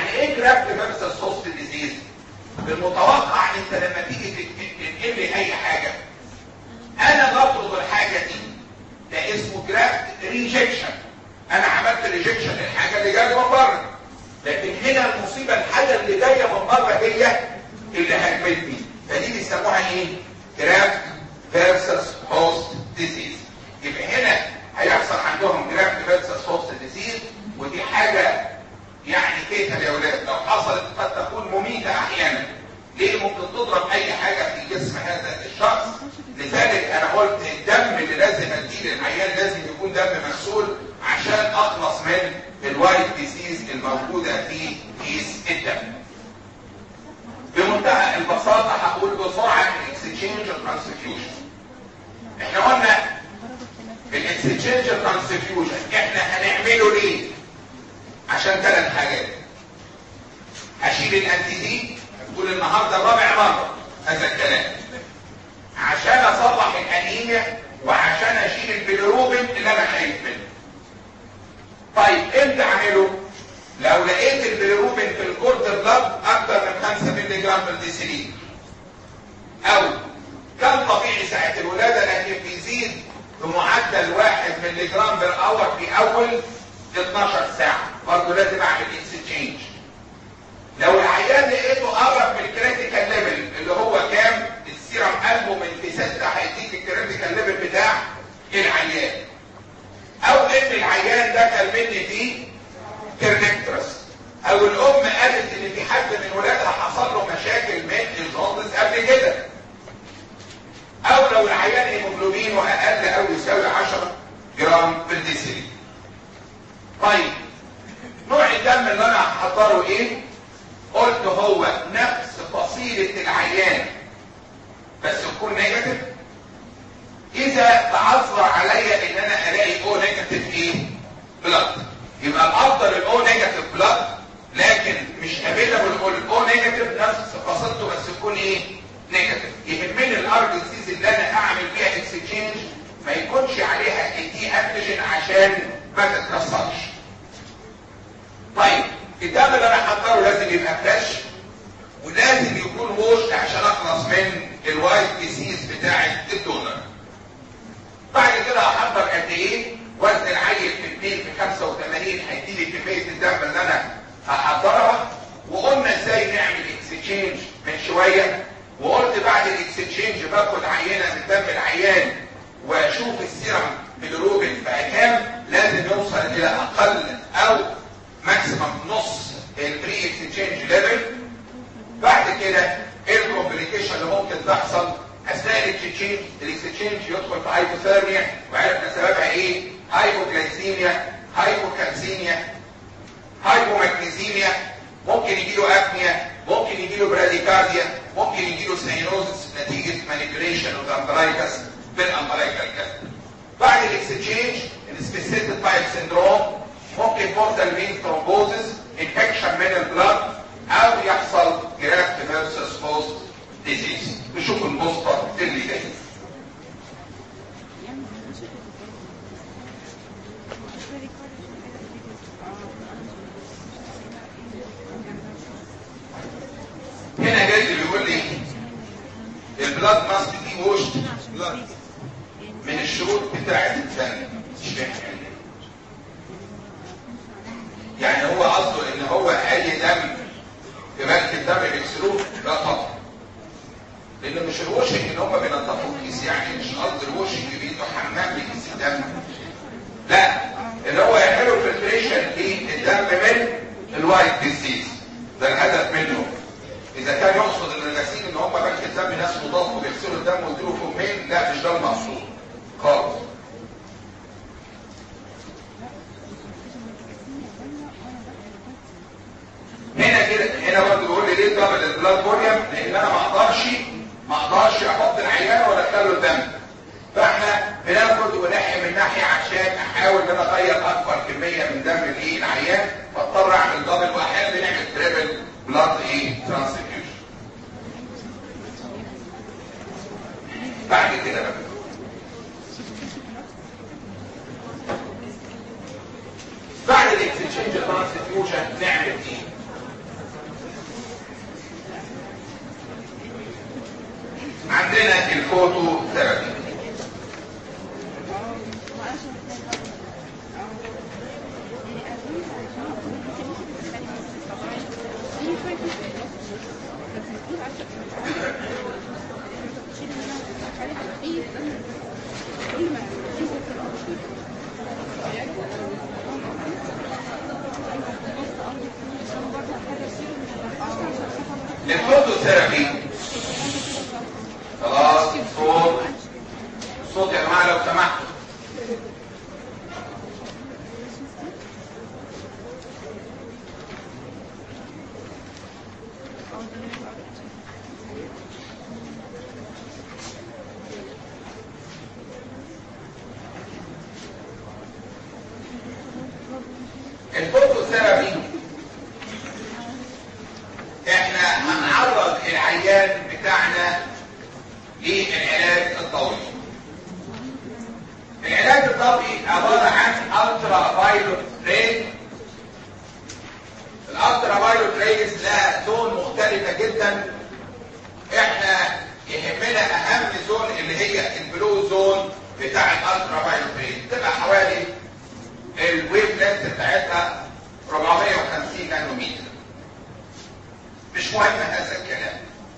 بالمتوقع انت لما تيجي تنقل لي اي حاجه انا بطلب الحاجه دي ده اسمه جرافت ريجكشن انا عملت ريجكشن للحاجه اللي جايه من بره لكن هنا المصيبه الحاجه اللي جايه من بره هي اللي هجمتني فدي بيسموها ايه جرافت فيرسس هوست ديزيز يبقى هنا هيحصل عندهم جرافت فيرسس هوست ديزيز ودي حاجه يعني فيتال يا اولاد لو حصلت قد تكون مميته احيانا ليه ممكن تضرب اي حاجه في جسم هذا الشخص لذلك انا قلت الدم اللي لازم اديه للعيان لازم يكون دم مغسول عشان اخلص من الوايت ديزيز الموجوده في كيس الدم بمنتهى البساطه هقول بسرعه الاكسشينج ترانسفيوجن احنا قلنا الاكسشينج ترانسفيوجن احنا هنعمله ليه عشان ثلاث حاجات هشيل الانتي دي هتقول النهارده رابع مره هذا الكلام عشان اصلح الانيميا وعشان اشيل البيليروبين اللي انا خايف منه طيب امتى اعمله لو لقيت البيليروبين في الكورد بلاد اكتر من 5 مللي جرام بالديسيليتر او كان طبيعي ساعه الولاده لكن بيزيد بمعدل 1 مللي جرام بالاور في اول 12 ساعه برضه لازم اعمل اكسشينج لو العيان لقيته قرب من الكريتيكال ليفل اللي هو كام السيرم قلبه من في 6 هيديك الكريتيكال ليفل بتاع العيان او ان العيان ده كان مني فيه كيرنكترس او الام قالت ان في حد من ولادها حصل له مشاكل من الجوندس قبل كده او لو العيان هيموجلوبينه اقل او يساوي 10 جرام في الديسيلي طيب نوع الدم اللي انا هحضره ايه قلت هو نفس فصيلة العيان بس تكون نيجاتيف اذا تعذر عليا ان انا الاقي او نيجاتيف ايه بلاد يبقى الافضل الاو نيجاتيف بلاد لكن مش افيلابل الاو نيجاتيف نفس فصيلته بس تكون ايه نيجاتيف يهمني الار بي سيز اللي انا اعمل فيها اكسشينج ما يكونش عليها الدي انتيجين عشان ما تتكسرش طيب الدم اللي انا هحضره لازم يبقى فريش ولازم يكون ووش عشان اخلص من الوايت ديزيز بتاعه الدونر بعد كده هحضر قد ايه وزن العيل في 2 في 85 هيديلي كميه الدم اللي انا هحضرها وقلنا ازاي نعمل اكسشينج من شويه وقلت بعد الاكسشينج باخد عينه من دم العيان واشوف السيرم بالروبين بقى كام لازم يوصل الى اقل او ماكسيمم نص البري اكسشينج ليفل بعد كده ايه الكومبليكيشن اللي ممكن تحصل اثناء الاكسشينج الاكسشينج يدخل في هايبوثيرميا وعرفنا سببها ايه هايبوجلايسيميا هايبوكالسيميا هايبومagنيزيميا ممكن يجي له ابنيا ممكن يجي له براديكارديا ممكن يجي له سينوزس نتيجه مانيبيوليشن اوف امبلايكس بالامبلايكال كاست بعد الاكسشينج السبيسيفيك بايب سيندروم ممكن بورتال فين ثرومبوزس انفكشن من البلاد او يحصل جرافت فيرسس بوست ديزيز نشوف البوستر اللي جاي هنا جاي بيقول لي البلاد ماست بي ووشد بلاد من الشروط بتاعه الفن مش فاهم يعني هو قصده ان هو اي دم في بنك الدم بيغسلوه لا طبعا لان مش الوشنج ان هم بينضفوا الكيس يعني مش قصد الوشنج بيدوا حمام بكيس الدم لا اللي هو يعملوا فلتريشن للدم من الوايت ديزيز ده الهدف منه اذا كان يقصد ان الغسيل ان هم بنك الدم ناس مضاف وبيغسلوا الدم ويديله فمين لا مش ده المقصود خالص هنا كده هنا برضه بيقول لي ليه دبل البلاد فوليوم لان انا ما اقدرش ما اقدرش احط العيان ولا ادخله الدم فاحنا بناخد ونحي من ناحيه عشان احاول ان انا اغير اكبر كميه من دم الايه العيان فاضطر اعمل دبل واحيانا بنعمل تريبل بلاد ايه ترانسفيوجن بعد كده بقى بعد الاكسشينج ترانسفيوجن نعمل ايه يهمنا الفوتو ثيرابي الفوتو ثيرابي خلاص صوت صوت يا جماعه لو سمحتوا الفوتو ثيرابي احنا هنعرض العيان بتاعنا للعلاج الضوئي العلاج الضوئي عبارة عن الترا فايلوت ري الالترا فايلوت ريز لها زون مختلفة جدا احنا يهمنا اهم زون اللي هي البلو زون بتاع الالترا فايلوت ريز تبقى حوالي الويف لينث بتاعتها 450 نانومتر مش مهم هذا الكلام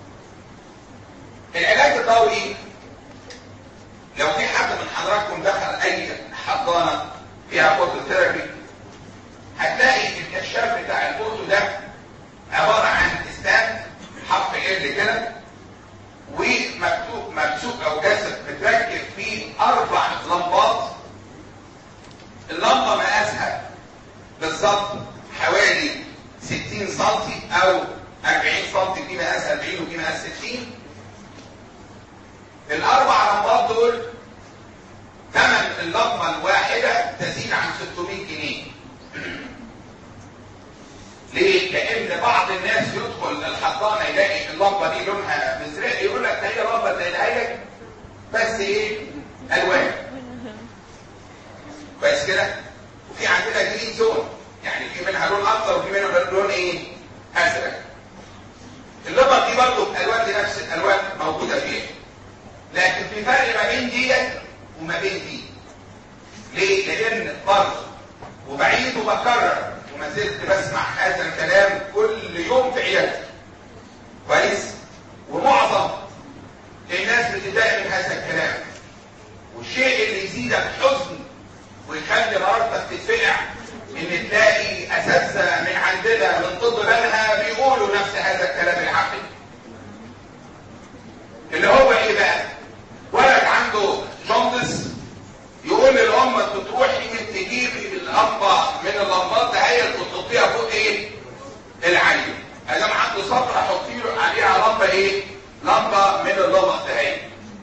العلاج الضوئي لو في حد من حضراتكم دخل اي حضانه فيها فوتو ثيرابي هتلاقي الكشاف بتاع الفوتو ده عباره عن ستاند حرف ال كده ومكتوب ممسوك او جسد متركب فيه اربع لمبات اللمبه مقاسها بالظبط حوالي 60 سم او 40 سم دي مقاس 40 ودي مقاس 60 الاربع لمبات دول ثمن اللمبه الواحده تزيد عن 600 جنيه ليه؟ لان بعض الناس يدخل الحضانه يلاقي اللمبه دي لونها مزرق يقول لك ده هي لمبه زي لك بس ايه؟ الوان كويس كده؟ وفي عندنا جرين زون يعني في منها لون اخضر وفي منها لون ايه؟ ازرق اللمبه دي برضه الالوان دي نفس الالوان موجوده فيها لكن في فرق ما بين ديت وما بين دي ليه؟ لان برضه وبعيد وبكرر وما زلت بسمع هذا الكلام كل يوم في عيادتي كويس؟ ومعظم الناس بتتضايق من هذا الكلام والشيء اللي يزيدك حزن ويخلي مرارتك تتفقع ان تلاقي اساتذه من عندنا من طب بنها بيقولوا نفس هذا الكلام العقلي اللي هو ايه بقى ولد عنده جوندس يقول للام انت تروحي تجيبي اللمبه من اللمبات دهيت وتحطيها فوق ايه العين ادام عنده صفرة حطي له عليها لمبه ايه لمبه من اللمبه دهيت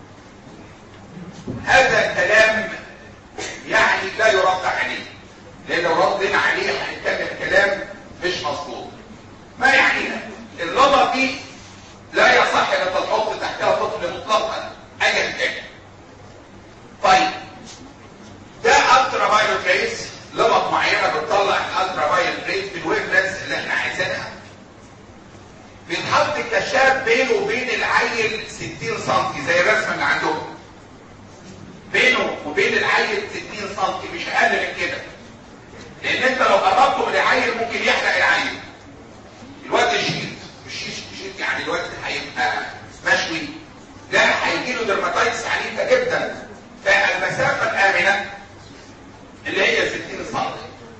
هذا الكلام يعني لا يرد عليه لان لو ردنا عليه هنتكلم كلام مش مظبوط ما يعنينا اللمبه دي لا يصح ان تحط تحتها طفل مطلقا ايا كان طيب ده الترا فايلوت ريس لمبه معينه بتطلع الالترا فايلوت ريس بالويف لينس اللي احنا عايزينها بيتحط الكشاف بينه وبين العيل 60 سم زي الرسمه اللي عندهم بينه وبين العيل 60 سم مش اقل من كده لان انت لو قربته من العيل ممكن يحرق العيل الواد يشيط مش يشيط يعني الواد هيبقى مشوي لا هيجي له درماتايتس عنيفه جدا فالمسافه الامنه اللي هي 60 سم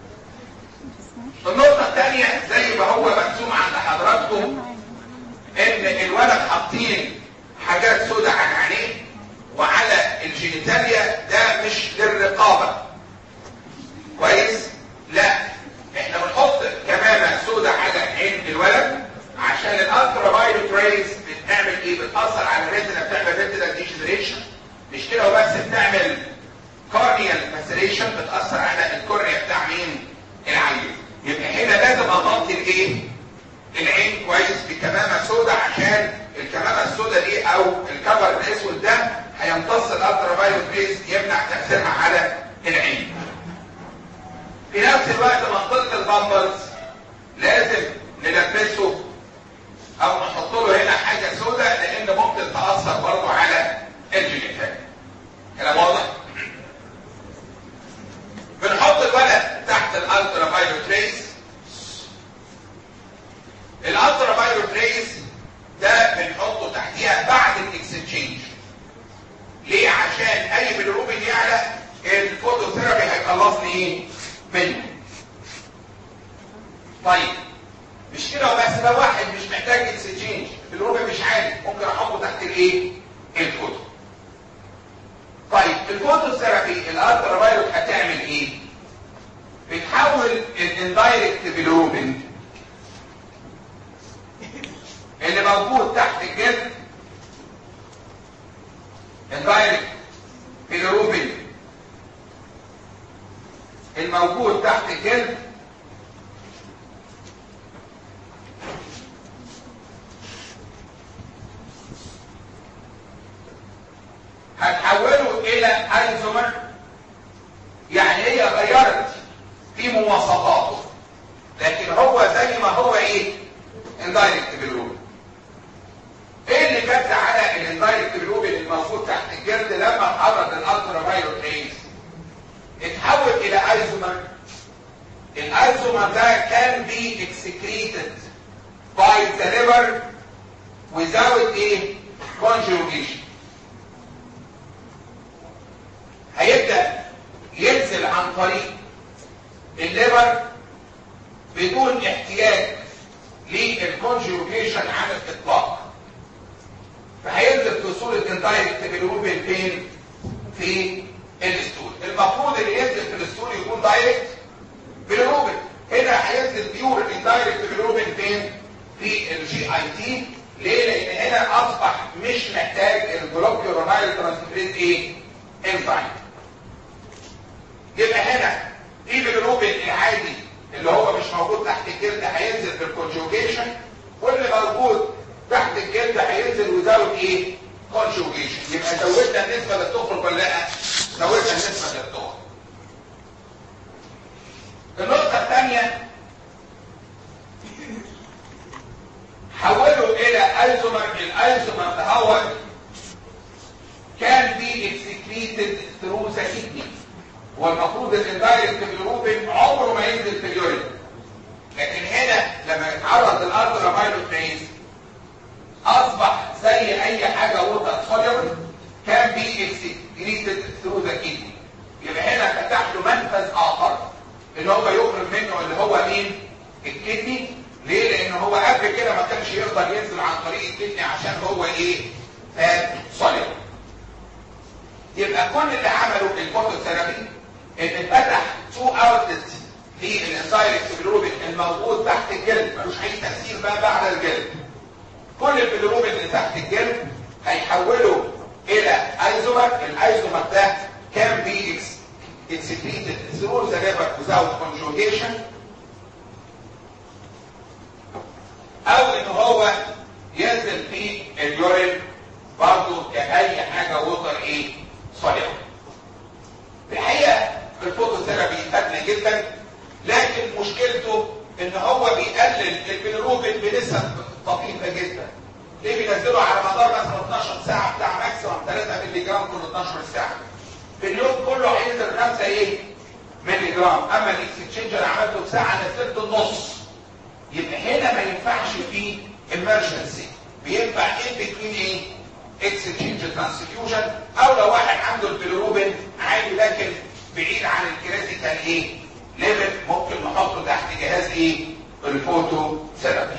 النقطه الثانيه زي ما هو مرسوم عند حضراتكم ان الولد حاطين حاجات سوداء على عينيه وعلى الجينيتاليا ده مش للرقابه كويس لا احنا بنحط كمامه سوداء على عين الولد عشان الالترا فايلوت ريز بتعمل ايه بتاثر على الريتنا بتعمل ريتنا ديجنريشن مش كده وبس بتعمل كورنيال ماسريشن بتاثر على الكورنيا بتاع مين العين يبقى هنا لازم اغطي الايه العين كويس بكمامه سوداء عشان الكمامه السوداء دي او الكفر الاسود ده هيمتص الالترا فايلوت ريز يمنع تاثيرها على العين في نفس الوقت منطقه البامبرز لازم نلبسه او نحط له هنا حاجه سوداء لان ممكن تاثر برضه على ايه منه طيب مش كده وبس لو واحد مش محتاج اكسجينج الروبين مش عالي ممكن احطه تحت الايه الفوتو طيب الفوتوثيرابي الالترا فايروت هتعمل ايه بتحول الاندايركت بالروبين اللي موجود تحت الجلد اندايركت بالروبين الموجود تحت الجلد هتحوله الى ايزومر يعني هي غيرت في مواصفاته لكن هو زي ما هو ايه اندايركت بالروبين ايه اللي جد على الاندايركت بالروبين الموجود تحت الجلد لما اتعرض للالترا فايروت ريز اتحول الى ايزومر الايزومر ده كان بي اكسكريتد باي ذا ليفر without ايه conjugation هيبدأ ينزل عن طريق الليبر بدون احتياج للكونجوجيشن على الاطلاق فهينزل في صورة اندايركت بالروبين فين في الستول المفروض اللي ينزل في الستول يكون دايركت بالروبين هنا هينزل بيور اندايركت بالروبين فين في الجي اي تي ليه لان هنا اصبح مش محتاج الجلوكيورونايل ترانسفيريز ايه انزايم يبقى هنا في بالروبين العادي اللي هو مش موجود تحت الجلد هينزل في الكونجوجيشن واللي موجود تحت الجلد هينزل وزاوت ايه كونجوجيشن يبقى زودنا النسبه اللي بتخرج ولا لا زودنا النسبه اللي بتخرج النقطه الثانيه حولوا الى ايزومر الايزومر دهوت كان بي اكسكريتد ثرو ذا كدني والمفروض الاندايركت بالروبين عمره ما ينزل في اليورين لكن هنا لما يتعرض للالترا فايلوت ريز اصبح زي اي حاجه ووتر سوليبل كان بي اكسكريتد ثرو ذا كدني يبقى هنا فتح له منفذ اخر اللي هو يخرج منه اللي هو مين الكدني ليه لان هو قبل كده ما كانش يقدر ينزل عن طريق الكدني عشان هو ايه فات سوليبل يبقى كل اللي عمله الفوتوثيرابي ان فتح تو اوتلت للانسايركت بالروبين الموجود تحت الجلد ملوش اي تاثير بقى بعد الجلد كل البيلروبين اللي تحت الجلد هيحوله الى ايزومر الايزومر ده كان بي اكسكريتد ثرو ذا ليفر without conjugation او ان هو ينزل في اليورين برضه كاي حاجه ووتر ايه صالحه الحقيقه الفوتوثيرابي فادنا جدا لكن مشكلته ان هو بيقلل البيلروبين بنسب طفيفه جدا ليه بينزله على مدار مثلا 12 ساعه بتاع ماكسيمم 3 مللي جرام كل 12 ساعه في اليوم كله هينزل 5 ايه مللي جرام اما الاكسشينجر عملته في ساعه نزلت النص يبقى هنا ما ينفعش فيه emergency بينفع ان بتوين ايه اكسشينج ترانسفيوجن او لو واحد عنده البيلروبين عالي لكن بعيد عن الكريتيكال ايه ليفل ممكن نحطه تحت جهاز ايه الفوتو ثيرابي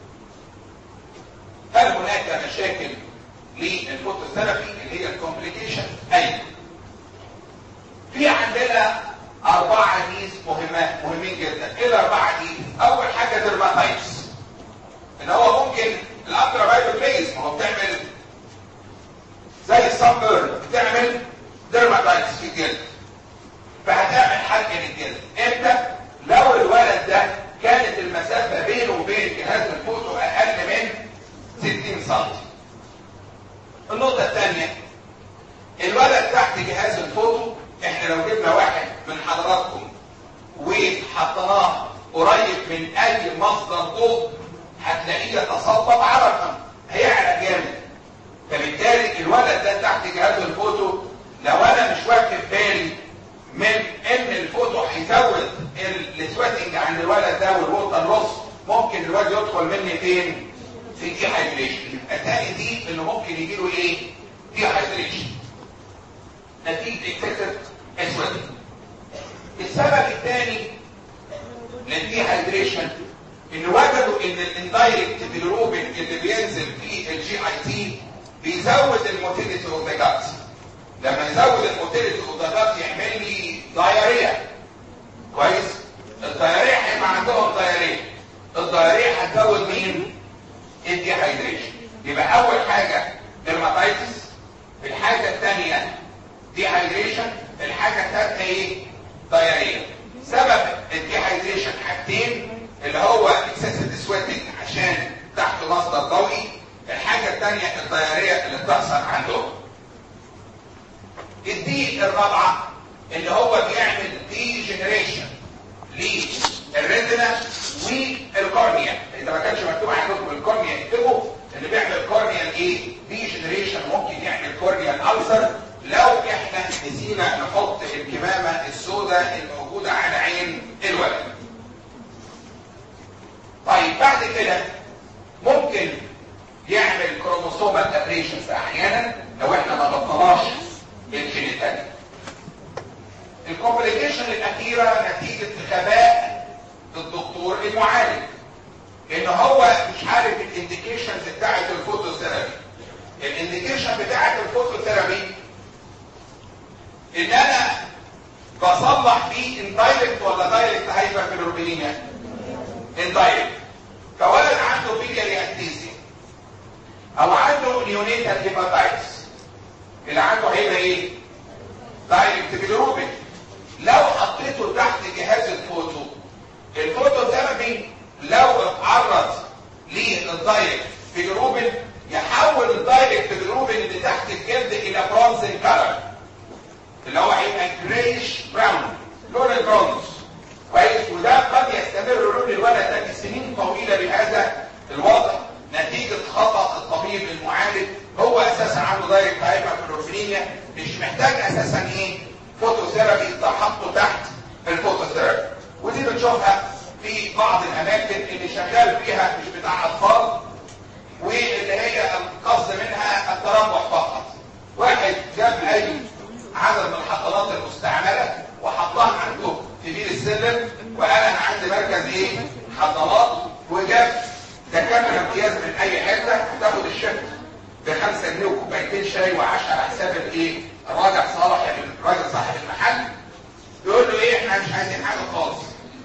هل هناك مشاكل للفوتوثيرابي اللي هي الكومبليكيشن ايوه في عندنا أربعة ديز مهمة مهمين جدا ايه الأربعة دي أول حاجة ديرماتايتس ان هو ممكن الأقرب هايبوكليز ما هو بتعمل زي الصبر بتعمل ديرماتايتس في الجلد فهتعمل حرق للجلد امتى لو الولد ده كانت المسافة بينه وبين جهاز الفوتو اقل من 60 سم النقطة الثانية الولد تحت جهاز الفوتو احنا لو جبنا واحد من حضراتكم وحطيناه قريب من اي مصدر ضوء هتلاقيه يتصبب عرقا هيعرق جامد فبالتالي الولد ده تحت جهاز الفوتو لو انا مش واخد بالي من ان الفوتو هيزود السويتنج عند الولد ده والووتر لوس ممكن الولد يدخل مني فين في دي هايدريشن يبقى تاني دي انه ممكن يجي له ايه دي هايدريشن نتيجه اكسسيف اسود السبب الثاني للديهايدريشن ان وجدوا ان الاندايركت بالروبين اللي بينزل في الجي اي تي بيزود الموتيليتي اوف ذا جات لما يزود الموتيليتي اوف ذا جات يعمل لي دايريا كويس الدايريا هيبقى عندهم دايريا الدايريا هتزود مين الديهايدريشن يبقى اول حاجه ديرماتايتس الحاجه الثانيه ديهايدريشن الحاجه الثالثه ايه دايريا سبب الديهايدريشن حاجتين اللي هو اكسسيف سويتنج عشان تحت مصدر ضوئي الحاجه الثانيه الدايريا اللي بتحصل عندهم الدي الرابعه اللي هو بيعمل دي جنريشن للريتنا والكورنيا اذا ما كانش مكتوب عندكم الكورنيا اكتبوا اللي بيعمل كورنيا ايه دي جنريشن ممكن يعمل كورنيا الالسر لو احنا نسينا نحط الكمامه السوداء الموجوده على عين الولد طيب بعد كده ممكن يعمل كروموسومال ابريشنز احيانا لو احنا ما ضبطناش الجينيتال الكومبليكيشن الاخيره نتيجه غباء الدكتور المعالج ان هو مش عارف الانديكيشنز بتاعه الفوتوثيرابي الانديكيشن بتاعه الفوتوثيرابي ان انا بصلح فيه اندايركت ولا دايركت هايبرفيلوربينيميا اندايركت فولد عنده بيلياري اكتيزيا او عنده نيونيتال هيباتايتس اللي عنده هيبقى ايه دايركت بيلروبين لو حطيته تحت جهاز الفوتو الفوتو ثيرابي لو اتعرض للدايركت بيلروبين يحول الدايركت بيلروبين اللي تحت الجلد الى برونزن كلر اللي هو هيبقى جريش براون لون البرونز كويس وده قد يستمر لون الولد ده لسنين طويله بهذا الوضع نتيجه خطا الطبيب المعالج هو اساسا عنده دايركت هايبرفلورفينيا مش محتاج اساسا ايه فوتوثيرابي تحطه تحت الفوتوثيرابي ودي بنشوفها في بعض الاماكن اللي شغال فيها مش بتاع اطفال واللي هي القصد منها التربح فقط واحد جاب اي عدد من الحضانات المستعمله وحطها عنده في بير السلم وقال انا عندي مركز ايه حضانات وجاب تكمل امتياز من اي حته تاخد الشفت بخمسة جنيه وكوبايتين شاي وعشاء على حساب الايه الراجل صالح يعني الراجل صاحب المحل يقول له ايه احنا مش عايزين حاجه خالص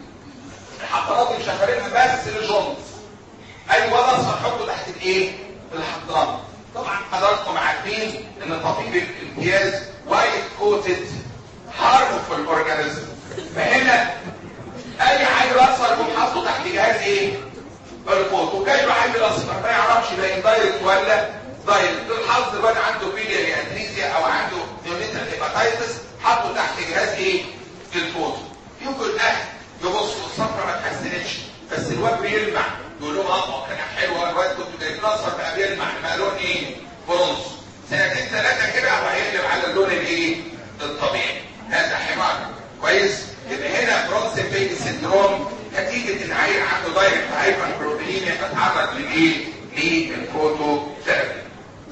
الحضانات اللي شغالينها بس للجنط اي ولد هنحطه تحت الايه الحضانه طبعا حضراتكم عارفين ان طبيب الامتياز وايت كوتد هارمفul اورجانيزم فهنا اي عيل اصفر يقوم حاطه تحت جهاز ايه الفوت وجاي له عيل اصفر ما يعرفش ده دايركت ولا دايركت الحظ الواد عنده بيلياري اتريزيا او عنده نيونيتال هيباتايتس حطه تحت جهاز ايه الفوت يمكن اهل يبصوا الصفرة ما اتحسنتش بس الواد بيلمع يقول لهم اه كان حلو الواد كنت جايب اصفر بقى بيلمع بقى لون ايه برونز سنتين ثلاثه كده هو هيقلب على اللون الايه الطبيعي هذا حمار كويس يبقى هنا برونز بيبي سندروم نتيجه ان عيل عنده دايركت هايبر بروتينيميا فتعرض للايه للفوتو ثيرابي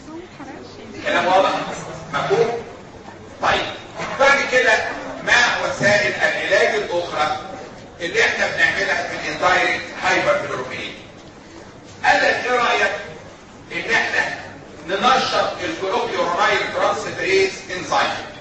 كلام واضح مفهوم طيب بعد كده ما وسائل العلاج الاخرى اللي احنا بنعملها في الاندايركت هايبر بروتينيميا قال لك ايه رايك ان احنا ننشط الجلوكيورونايل ترانسفيريز انزيم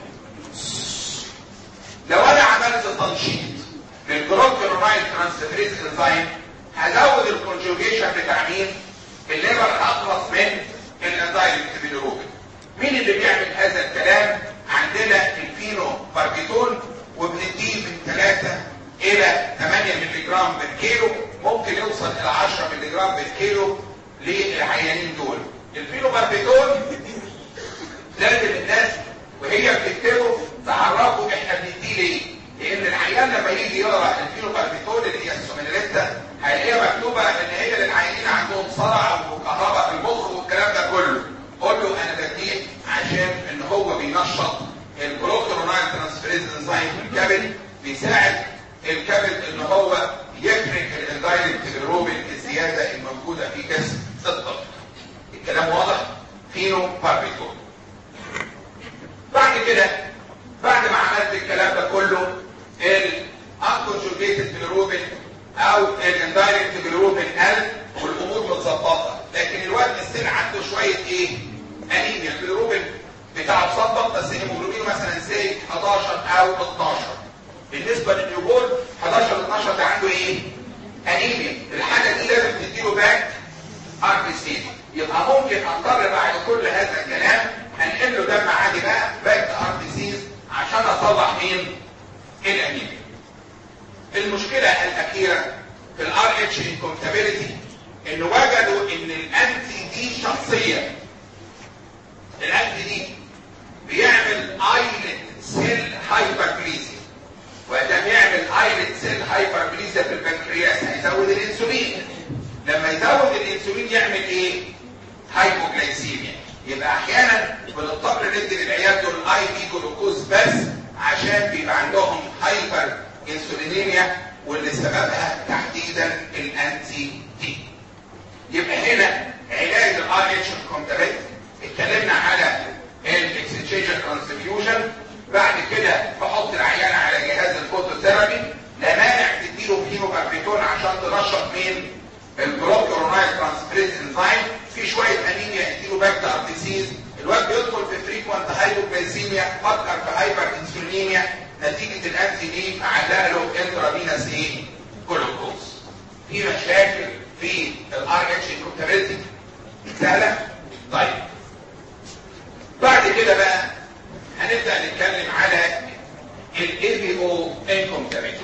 لو انا عملت تنشيط للجلوكيورونايل ترانسفيريز انزيم هزود الكونجوجيشن بتاع مين الليفر اخلص من الاندايركت بيلروبين مين اللي بيعمل هذا الكلام عندنا الفينو باربيتول وبنديه من 3 الى 8 مللي جرام بالكيلو ممكن يوصل الى 10 مللي جرام بالكيلو للعيانين دول الفينو باربيتول لازم الناس وهي بتكتبه تعرفوا احنا بنديه ليه لان العيان لما يجي يقرا الفينو باربيتول اللي هي السومينيليتا هيلاقيها مكتوبه ان هي للعيانين عندهم صرع وكهرباء في المخ والكلام ده كله قول له انا بديه عشان ان هو بينشط الجلوكورونايل ترانسفيريز انزيم في الكبد بيساعد الكبد ان هو يفرك الاندايركت بالروبين الزياده الموجوده في جسم الطفل الكلام واضح فينو باربيتول بعد كده بعد ما عملت الكلام ده كله الانكونجوجيتد بيلروبين او الاندايركت بيلروبين قل والامور متظبطه لكن الواد ستيل عنده شويه ايه؟ انيميا البيلروبين بتاعه مظبط بس هيموجلوبين مثلا سي 11 او 12 بالنسبه للنيوبورن 11 12 ده عنده ايه؟ انيميا الحاجه دي لازم تديله باك ار بي سي يبقى ممكن اضطر بعد كل هذا الكلام انقل له دم عادي بقى باك ار بي سيز عشان اصلح مين؟ الانيميا المشكله الاخيره في الار اتش انكومتابيلتي ان وجدوا ان الانتي دي شخصيا الانتي دي بيعمل ايلت سيل هايبربليزيا وده بيعمل ايلت سيل هايبربليزيا في البنكرياس هيزود الانسولين لما يزود الانسولين يعمل ايه هايبوجلايسيميا يبقى احيانا بنضطر ندي للعيال دول اي بي جلوكوز بس عشان بيبقى عندهم هايبر انسولينيميا واللي سببها تحديدا الانتي دي يبقى هنا علاج الار اتش كومتابيت اتكلمنا على الاكسشينج ترانسفيوجن بعد كده بحط العيان على جهاز الفوتوثيرابي لا مانع تديله كيموباربيتون عشان تنشط مين البروكيورونايل ترانسفيريز انزيم في شويه انيميا اديله باكتر ديسيز الواد بيدخل في فريكوانت هايبوجلايسيميا فكر في هايبر انسولينيميا نتيجه الانتي دي فعلها له انترافينس ايه جلوكوز في مشاكل في الار اتش انكوبتابيلتي سهله طيب بعد كده بقى هنبدا نتكلم على الاي بي او انكوبتابيلتي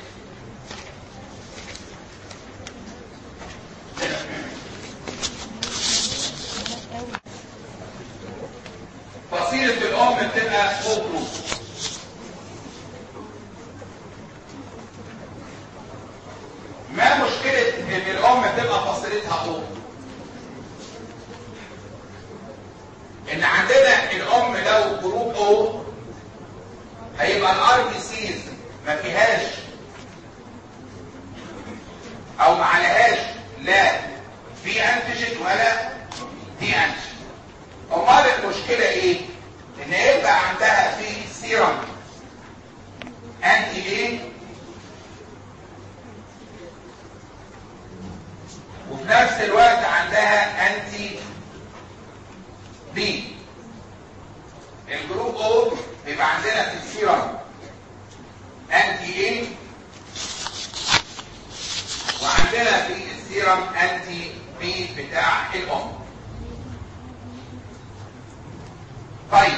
فصيلة الأم بتبقى فوق جروب ما مشكلة إن الأم تبقى فصيلتها فوق؟ إن عندنا الأم لو جروب أو هيبقى الار بي سيز ما فيهاش أو ما عليهاش لا في أنتيجين ولا دي أنتيجين امال المشكلة ايه ان يبقى عندها في سيرم انتي ايه وفي نفس الوقت عندها انتي بي الجروب او بيبقى عندنا في السيرم انتي ايه وعندنا في السيرم انتي بي بتاع الام طيب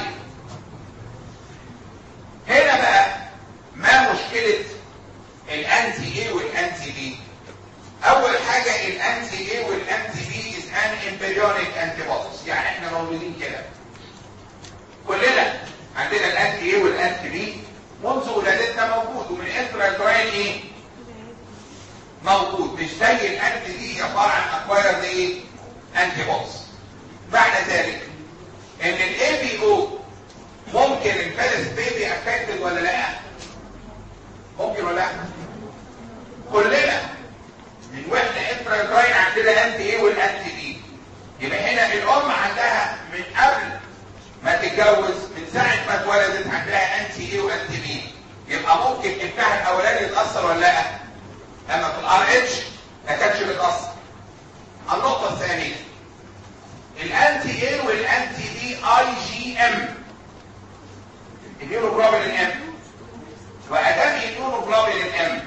هنا بقى ما مشكلة الانتي ايه والانتي بي اول حاجة الانتي ايه والانتي بي is an embryonic antibodies يعني احنا موجودين كده كلنا عندنا الانتي ايه والانتي بي منذ ولادتنا موجود ومن انتراكوين ايه موجود مش زي الانتي دي عبارة عن اكواير ايه انتي بوديز بعد ذلك ان الاي بي او ممكن الفيرست بيبي افكتد ولا لا ممكن ولا لا كلنا من واحنا انتراكوين عندنا انتي ايه والانتي بي يبقى هنا الام عندها من قبل ما تتجوز من ساعه ما اتولدت عندها انتي ايه وانتي بي يبقى ممكن ابنها الاولاني يتاثر ولا لا اما في الار اتش ما كانش بيتاثر النقطه الثانيه الانتي ايه والانتي بي اي جي ام الهيموجلوبين ام وادام الهيموجلوبين ام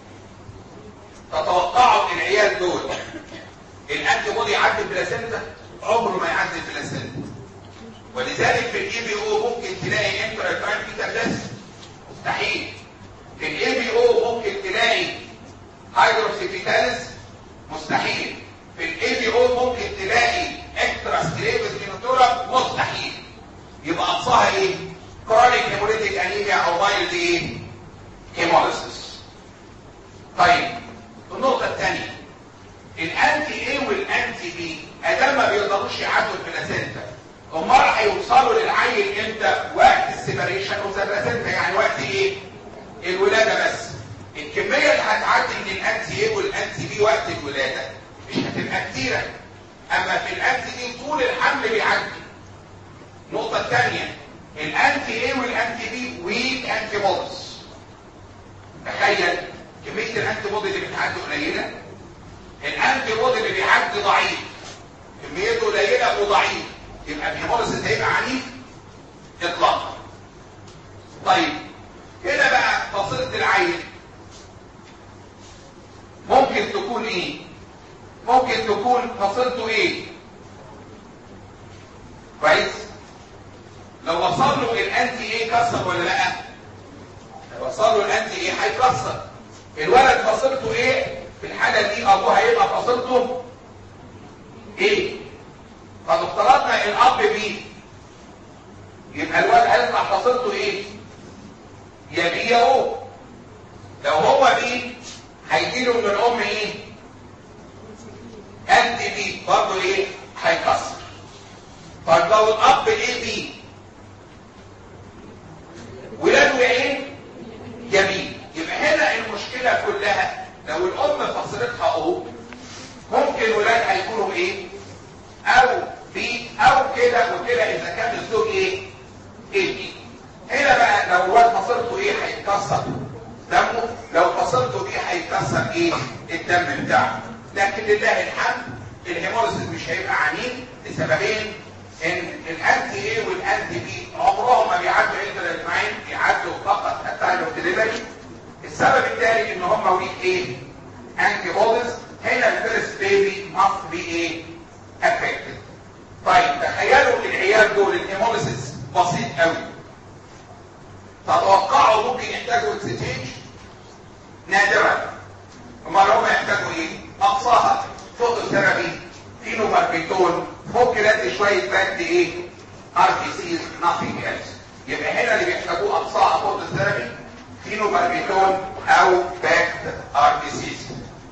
تتوقعوا العيال دول الانتي بودي يعدي البلاسنتا عمره ما يعدي البلاسنتا ولذلك في الاي بي او ممكن تلاقي انتراكراين فيتال مستحيل في الاي بي او ممكن تلاقي هيدروكسيفيتالس مستحيل في الاي بي او ممكن تلاقي اكسترا ستريبس مينوتورا مستحيل يبقى اقصاها ايه كرونيك هيموليتيك انيميا او مايلد ايه هيموليسيس طيب النقطه الثانيه الانتي ايه والانتي بي ادام ما بيقدروش يعدوا البلاسينتا امال هيوصلوا للعيل امتى وقت السيبريشن اوف ذا بلاسينتا يعني وقت ايه الولاده بس الكميه اللي هتعدي من الانتي ايه والانتي بي وقت الولاده مش هتبقى كتيره اما في الانتي دي طول الحمل بيعدي النقطه الثانيه الانتي ايه والانتي بي ويك انتي بوديز تخيل كميه الانتي بودي اللي بتعدي قليله الانتي بودي اللي بيعدي ضعيف كميته قليله وضعيف يبقى الهيموليسيس هيبقى عنيف اطلاقا طيب هنا بقى فصيله العين ممكن تكون ايه ممكن تكون فصيلته ايه كويس لو وصل له الانتي ايه كسر ولا لا لو وصل له الانتي ايه هيكسر الولد فصيلته ايه في الحاله دي ابوه هيبقى فصيلته ايه طب افترضنا الاب بي يبقى الولد هيطلع فصيلته ايه يا بي يا او لو هو بي هيجيله من الام ايه انتي بي برضه ايه هيكسر طيب لو الاب ايه بي ولاده ايه يمين يبقى هنا المشكلة كلها لو الام فصلتها او ممكن ولاد هيكونوا ايه او بي او كده وكده اذا كان الزوج ايه ايه بي هنا بقى لو الواد فصلته ايه هيتكسر دمه لو فصلته ايه هيتكسر ايه الدم بتاعه لكن لله الحمد الهيموليسيس مش هيبقى عنيف لسببين ان الانتي ايه والانتي بي عمرهم ما بيعدوا انتر الاجمعين بيعدوا فقط التايم اوف ديليفري السبب الثاني ان هم وليد ايه انتي بوديز هنا الفيرست بيبي ماست بي ايه افكتد طيب تخيلوا العيال دول الهيموليسيس بسيط قوي تتوقعوا ممكن يحتاجوا اكسجينج نادرا امال هم يحتاجوا ايه اقصاها فوتوثيرابي فينوباربيتون ممكن ادي شويه باند ايه ار بي سيز nothing else يبقى هنا اللي بيحتاجوه اقصاها فوتوثيرابي فينوباربيتون او باكت ار بي سيز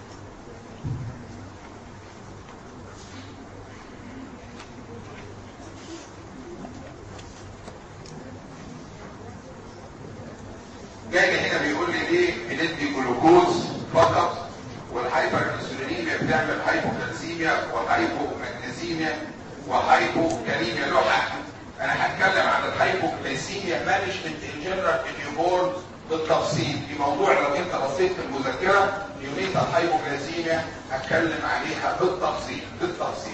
جاي هنا بيقول لي ليه بندي جلوكوز فقط والهايبر انسولينيميا بتعمل هايبوكالسيميا وهايبومagnesemia وهايبوكاليميا له حق انا هتكلم عن الهايبوكالسيميا مانجمنت ان جنرال نيوبورن بالتفصيل في موضوع لو انت بصيت في المذكره يونيتا الهايبوكالسيميا هتكلم عليها بالتفصيل بالتفصيل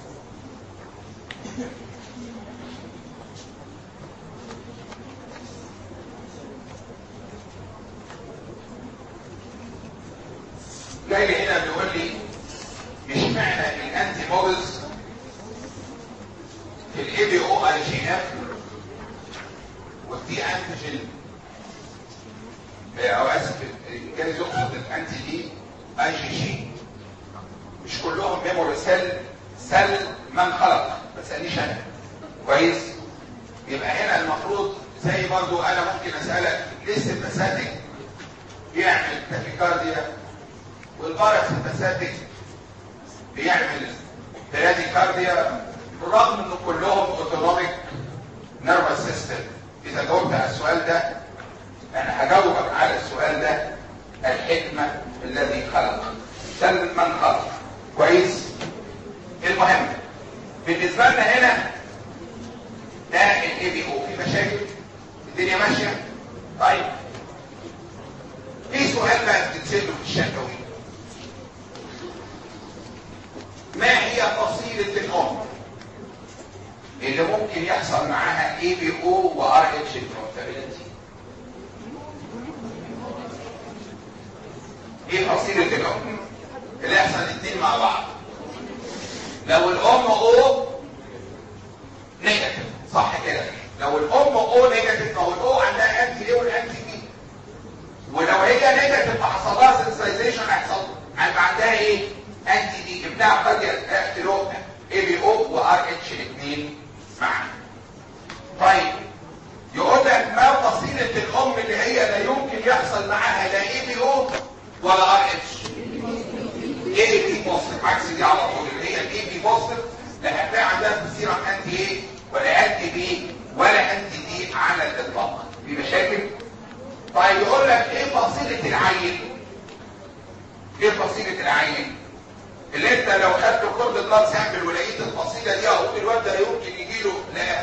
جاي لي هنا بيقول لي مش معنى الانتي بوديز في الاي بي او اي جي اف والدي انتيجين او اسف جاي يقصد الانتي دي اي جي جي مش كلهم ميموري سيل سيل من خلق ما تسالنيش انا كويس يبقى هنا المفروض زي برضو انا ممكن اسالك ليه السمباثيك بيعمل تاكيكارديا والبارس الباساتيك بيعمل براديكارديا بالرغم ان كلهم اوتونوميك نيرفس سيستم اذا جاوبت على السؤال ده انا هجاوبك على السؤال ده الحكمه الذي خلق سلم من خلق كويس المهم بالنسبه لنا هنا ده الاي بي او في مشاكل الدنيا ماشيه طيب في سؤال بقى بتتساله في الشفوي ما هي فصيلة الأم اللي ممكن يحصل معاها اي بي او وار اتش انفورتابيلتي ايه فصيلة الأم اللي يحصل الاثنين مع بعض لو الأم او نيجاتيف صح كده لو الأم او نيجاتيف او الأو عندها انتي ايه والانتي بي ولو هي نيجاتيف وحصل لها سنسيزيشن هيحصل هيبقى عندها ايه انتي دي ابنها قد يختلوا اي بي او وار اتش الاثنين معا طيب يقول لك ما فصيلة الام اللي هي لا يمكن يحصل معاها لا اي بي او ولا ار اتش اي بي بوزيتيف عكس دي على طول اللي هي الاي بي بوزيتيف لا هتلاقي عندها في السيرم انتي ايه ولا انتي بي ولا انتي دي على الاطلاق في مشاكل طيب يقول لك ايه فصيلة العين ايه فصيلة العين اللي انت لو خدت كورد بلاد سامبل ولقيت الفصيله دي اهو الواد ده يمكن يجي له لا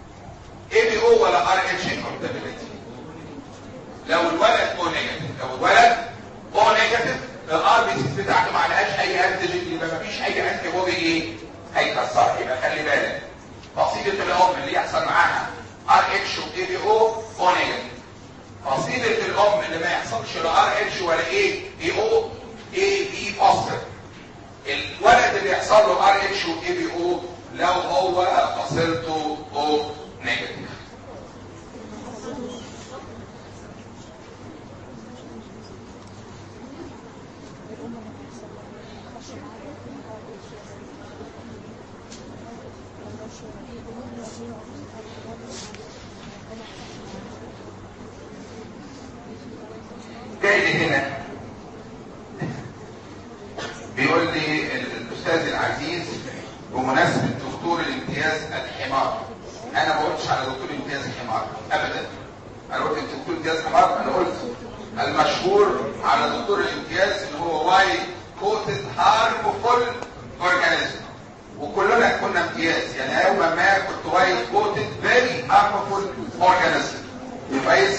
اي بي او ولا ار اتش انكمبتابيلتي لو الولد او نيجاتيف لو الولد اي بي او او نيجاتيف فصيلة الام اللي ما يحصلش لا ار اتش ولا ايه اي او اي بي بوزيتيف الولد اللي يحصل له ار اتش واي بي او لو هو فصيلته او نيجاتيف جاي لي هنا بيقول لي الاستاذ العزيز بمناسبه دكتور الامتياز الحمار انا ما قلتش على دكتور الامتياز الحمار ابدا انا قلت انت دكتور الامتياز الحمار انا قلت المشهور على دكتور الامتياز اللي هو واي كوتد هارمفول اورجانيزم وكلنا كنا امتياز يعني يوما ما كنت واي كوتد فيري هارمفول اورجانيزم كويس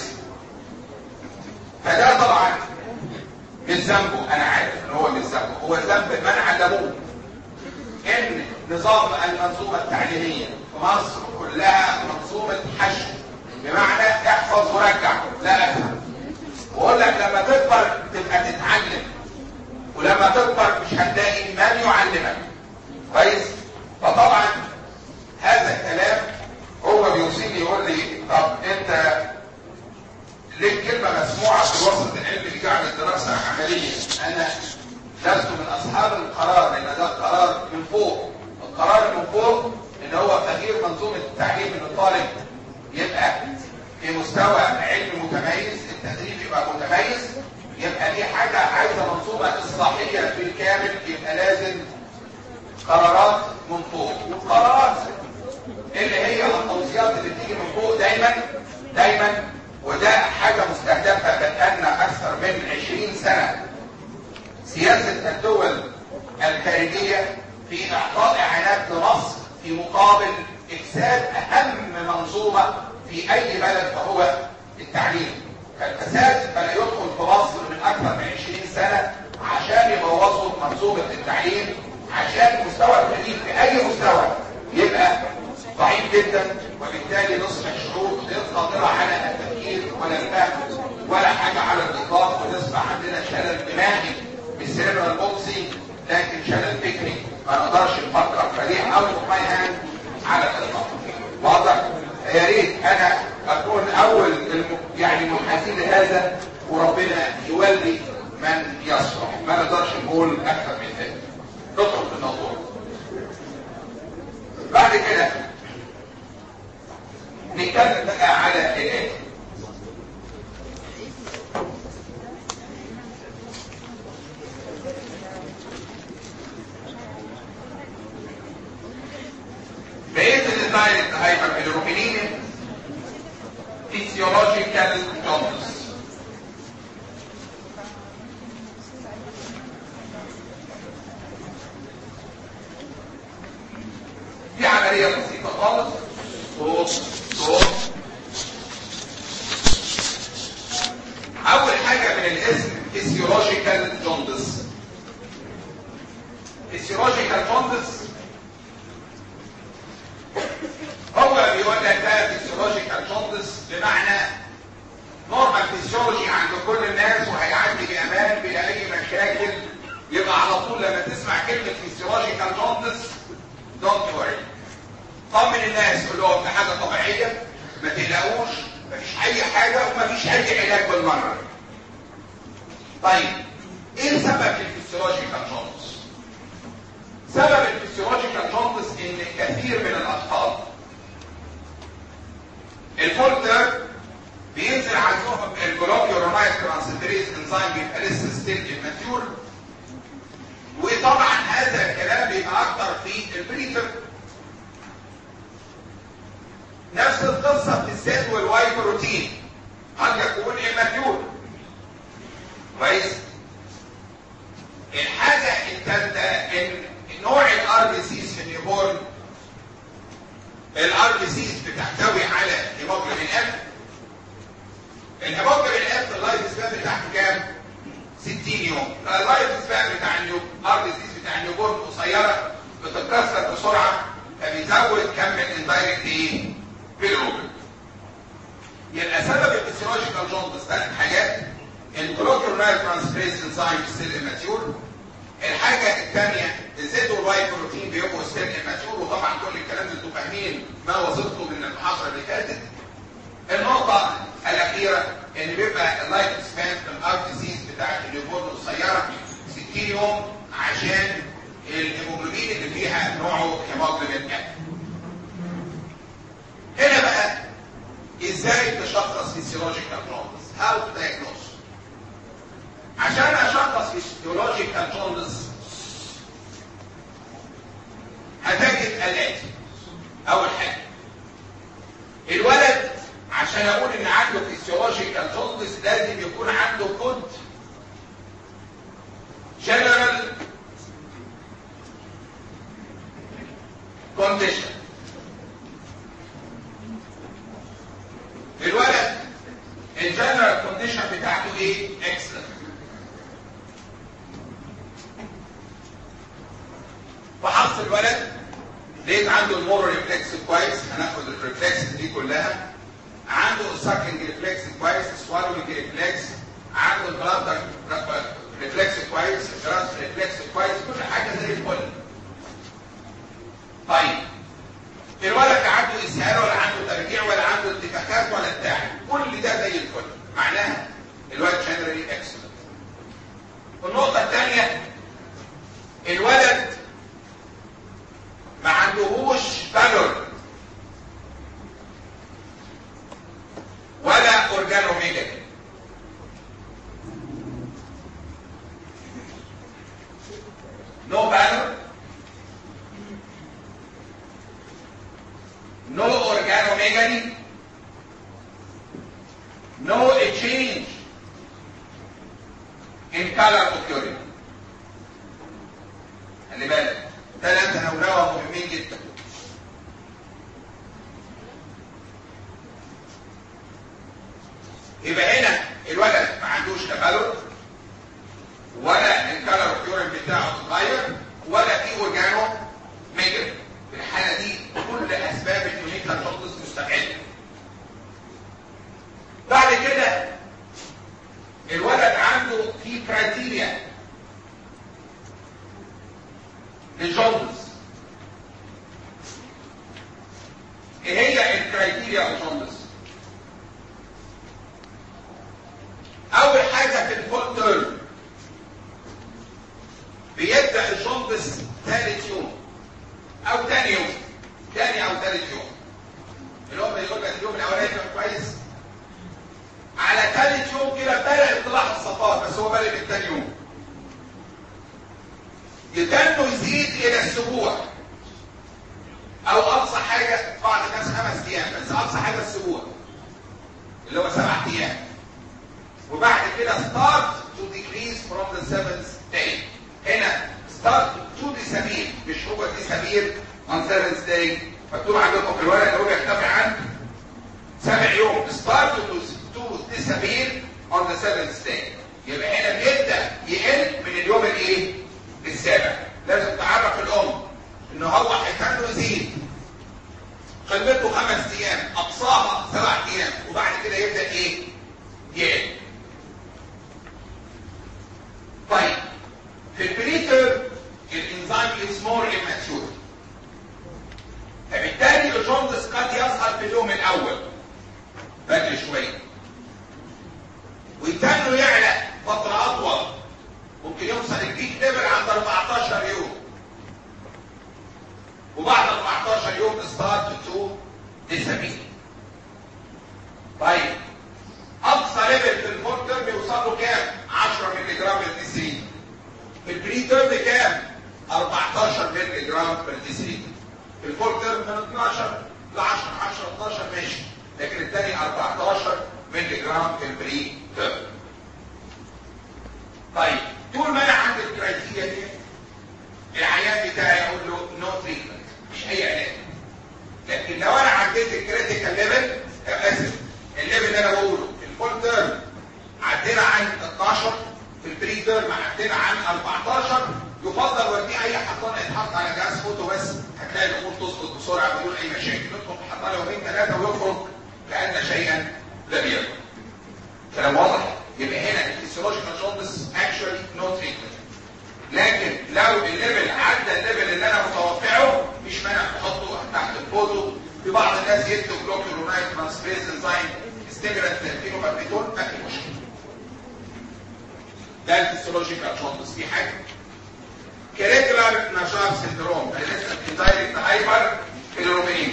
فده طبعا مش ذنبه انا عارف ان هو مش ذنبه هو ذنب من علموه ان نظام المنظومه التعليميه في مصر كلها منظومه حشو بمعنى احفظ ورجع لا افهم واقول لك لما تكبر تبقى تتعلم ولما تكبر مش هتلاقي من يعلمك كويس فطبعا هذا الكلام هو بيوصيني يقول لي طب انت ليه كلمة مسموعة في الوسط العلمي لجعل الدراسة عملية أنا لست من أصحاب القرار لأن ده قرار من فوق القرار من فوق إن هو تغيير منظومة التعليم إن الطالب يبقى في مستوى علمي متميز التدريب يبقى متميز يبقى دي حاجة عايزة منظومة إصلاحية بالكامل يبقى لازم قرارات من فوق والقرارات اللي هي التوصيات اللي بتيجي من فوق دايما دايما وده حاجة مستهدفة بقالنا أكثر من 20 سنة سياسة الدول الخارجية في إعطاء عناد لمصر في مقابل إفساد أهم منظومة في أي بلد فهو التعليم فالفساد فلا يدخل في مصر من أكثر من 20 سنة عشان يبوظوا منظومة التعليم عشان مستوى التعليم في أي مستوى يبقى ضعيف جدا وبالتالي نصبح شعوب غير قادرة على التفكير ولا الفهم ولا حاجة على الإطلاق ونصبح عندنا شلل دماغي بالسيرة القدسي لكن شلل فكري ما نقدرش نفكر فدي اوت اوف ماي هاند على الإطلاق واضح يا ريت أنا أكون أول الم... يعني محاسين لهذا وربنا يولي من يصلح ما نقدرش نقول أكثر من ذلك ندخل في الموضوع بعد كده نتكلم بقى على الايه بقيه الدايركت هايبر هيدروبينيميا فيسيولوجيكال جوندس دي عمليه بسيطه خالص صوت صوت اول حاجة من الاسم فيسيولوجيكال جوندس فيسيولوجيكال جوندس هو بيقول لك ده فيسيولوجيكال جوندس بمعنى نورمال فيسيولوجي عند كل الناس وهيعدي بامان بلا اي مشاكل يبقى على طول لما تسمع كلمة فيسيولوجيكال جوندس دونت وري طمن الناس قول لهم ده حاجه طبيعيه ما تقلقوش مفيش اي حاجه ومفيش اي علاج بالمره طيب ايه سبب الفسيولوجيكال جونز سبب الفسيولوجيكال جونز ان كثير من الاطفال الفولتر بينزل عندهم الجلوكيورونايز ترانسفيريز انزيم بيبقى لسه ستيل اماتيور وطبعا هذا الكلام بيبقى اكتر في البريفر نفس القصة في الزيت والواي بروتين قد يكون اماتيور كويس الحاجة الثالثة ان نوع الار بي سيز في النيوبورن الار بي سيز بتحتوي على هيموجلوبين اف الهيموجلوبين اف اللايف سبان بتاعته كام؟ 60 يوم اللايف سبان بتاع الار بي سيز بتاع النيوبورن قصيرة بتتكسر بسرعة فبيزود كم الاندايركت ايه؟ بالروبن انزيم ستيل اماتيور الحاجه الثانيه الزيت والواي بروتين بيبقوا ستيل اماتيور وطبعا كل الكلام ده انتوا فاهمين ما وظيفته من المحاضره اللي فاتت النقطه الاخيره ان بيبقى اللايف سبان الار ديزيز بتاعت اليوبورد قصيره 60 يوم عشان الهيموجلوبين اللي فيها نوعه هيموجلوبين اف هنا بقى ازاي تشخص فيسيولوجيكال جوندس هاو تو دايجنوز عشان اشخص فيسيولوجيكال جوندس هتجد الاتي اول حاجه الولد عشان اقول ان عنده فيسيولوجيكال جوندس لازم يكون عنده كود جنرال كونديشن الولد الجنرال كونديشن بتاعته ايه اكسلنت فحص الولد لقيت عنده المور ريفلكس كويس هناخد الريفلكس دي كلها عنده الساكنج ريفلكس كويس السوالوينج ريفلكس عنده البلادر ريفلكس كويس الجراس ريفلكس كويس كل حاجه زي الفل طيب الولد عنده اسهال ولا عنده ترجيع ولا عنده انتفاخات ولا بتاع كل ده زي الفل معناها الولد جنرالي اكسلنت النقطه الثانيه الولد ما عندهوش بالور ولا اورجانوميجالي no valor no organomegaly no a change in color of urine خلي بالك ثلاثة نوراوة مهمين جدا يبقى هنا الولد ما عندوش تبلد ولا الكالر اوف يورين بتاعه اتغير ولا في اورجانو ميجر في الحاله دي كل اسباب الكلينيكال جوندس مستبعده بعد كده الولد عنده في كرايتيريا للجوندس ايه هي الكرايتيريا للجوندس اول حاجه في الفول تيرم بيبدا الجوندس ثالث يوم او ثاني يوم ثاني او ثالث يوم اللي هو بيقول لك اليوم الاولاني كان كويس على ثالث يوم كده بدا اطلاع الصفار بس هو بدا من ثاني يوم يتنه يزيد الى الاسبوع او اقصى حاجه بعض الناس خمس ايام بس اقصى حاجه الاسبوع اللي هو سبع ايام وبعد كده start to decrease from the seventh day هنا start to disappear مش هو disappear on seventh day مكتوب عندكم في الورق اللي هو بيرتفع عن سبع يوم start to, to disappear on the seventh day يبقى هنا بيبدا يقل من اليوم الايه؟ السابع لازم تعرف الام ان هو هيكمل يزيد قمته خمس ايام اقصاها سبع ايام وبعد كده يبدا ايه؟ يقل طيب في البريتر الانزيم از مور immature فبالتالي الجوندس قد يظهر في اليوم الاول بدري شويه ويتنه يعلى فتره اطول ممكن يوصل البيك ليفل عند 14 يوم وبعد 14 يوم ستارت تو ديسابيل طيب اقصى ليفل في الفول تيرم بيوصل له كام 10 مللي جرام بالديسرين في البري تيرم كام 14 مللي جرام بالديسرين في الفول تيرم من 12 ل 10 10 12 ماشي لكن الثاني 14 مللي جرام في البري تيرم طيب طول ما انا عندي الكرايتيريا دي العيان بتاعي اقول له نو تريتمنت مش اي علاج لكن لو انا عديت الكريتيكال ليفل اسف الليفل اللي انا بقوله الفول تيرم عدينا عن 12 في البري تيرم عدينا عن 14 يفضل وديه اي حصانه يتحط على جهاز فوتو بس هتلاقي الامور تسقط بسرعه بدون اي مشاكل ندخل في حصانه يومين ثلاثه ويخرج كان شيئا لم يكن كلام واضح يبقى هنا الفيسيولوجيكال جوندس اكشن اكشولي نو تريتمنت لكن لو الليفل عدى الليفل اللي انا متوقعه مفيش مانع تحطه تحت الفوتو في بعض الناس يدوا جلوكيرونايت ترانسفيرز انزايم ستيمولانت فينوباربيتول ما في مشكله ده الفسيولوجيكال جوندس في حاجه كريجولار نشاط سندروم لسه دايركت هايبر كلوروبينيك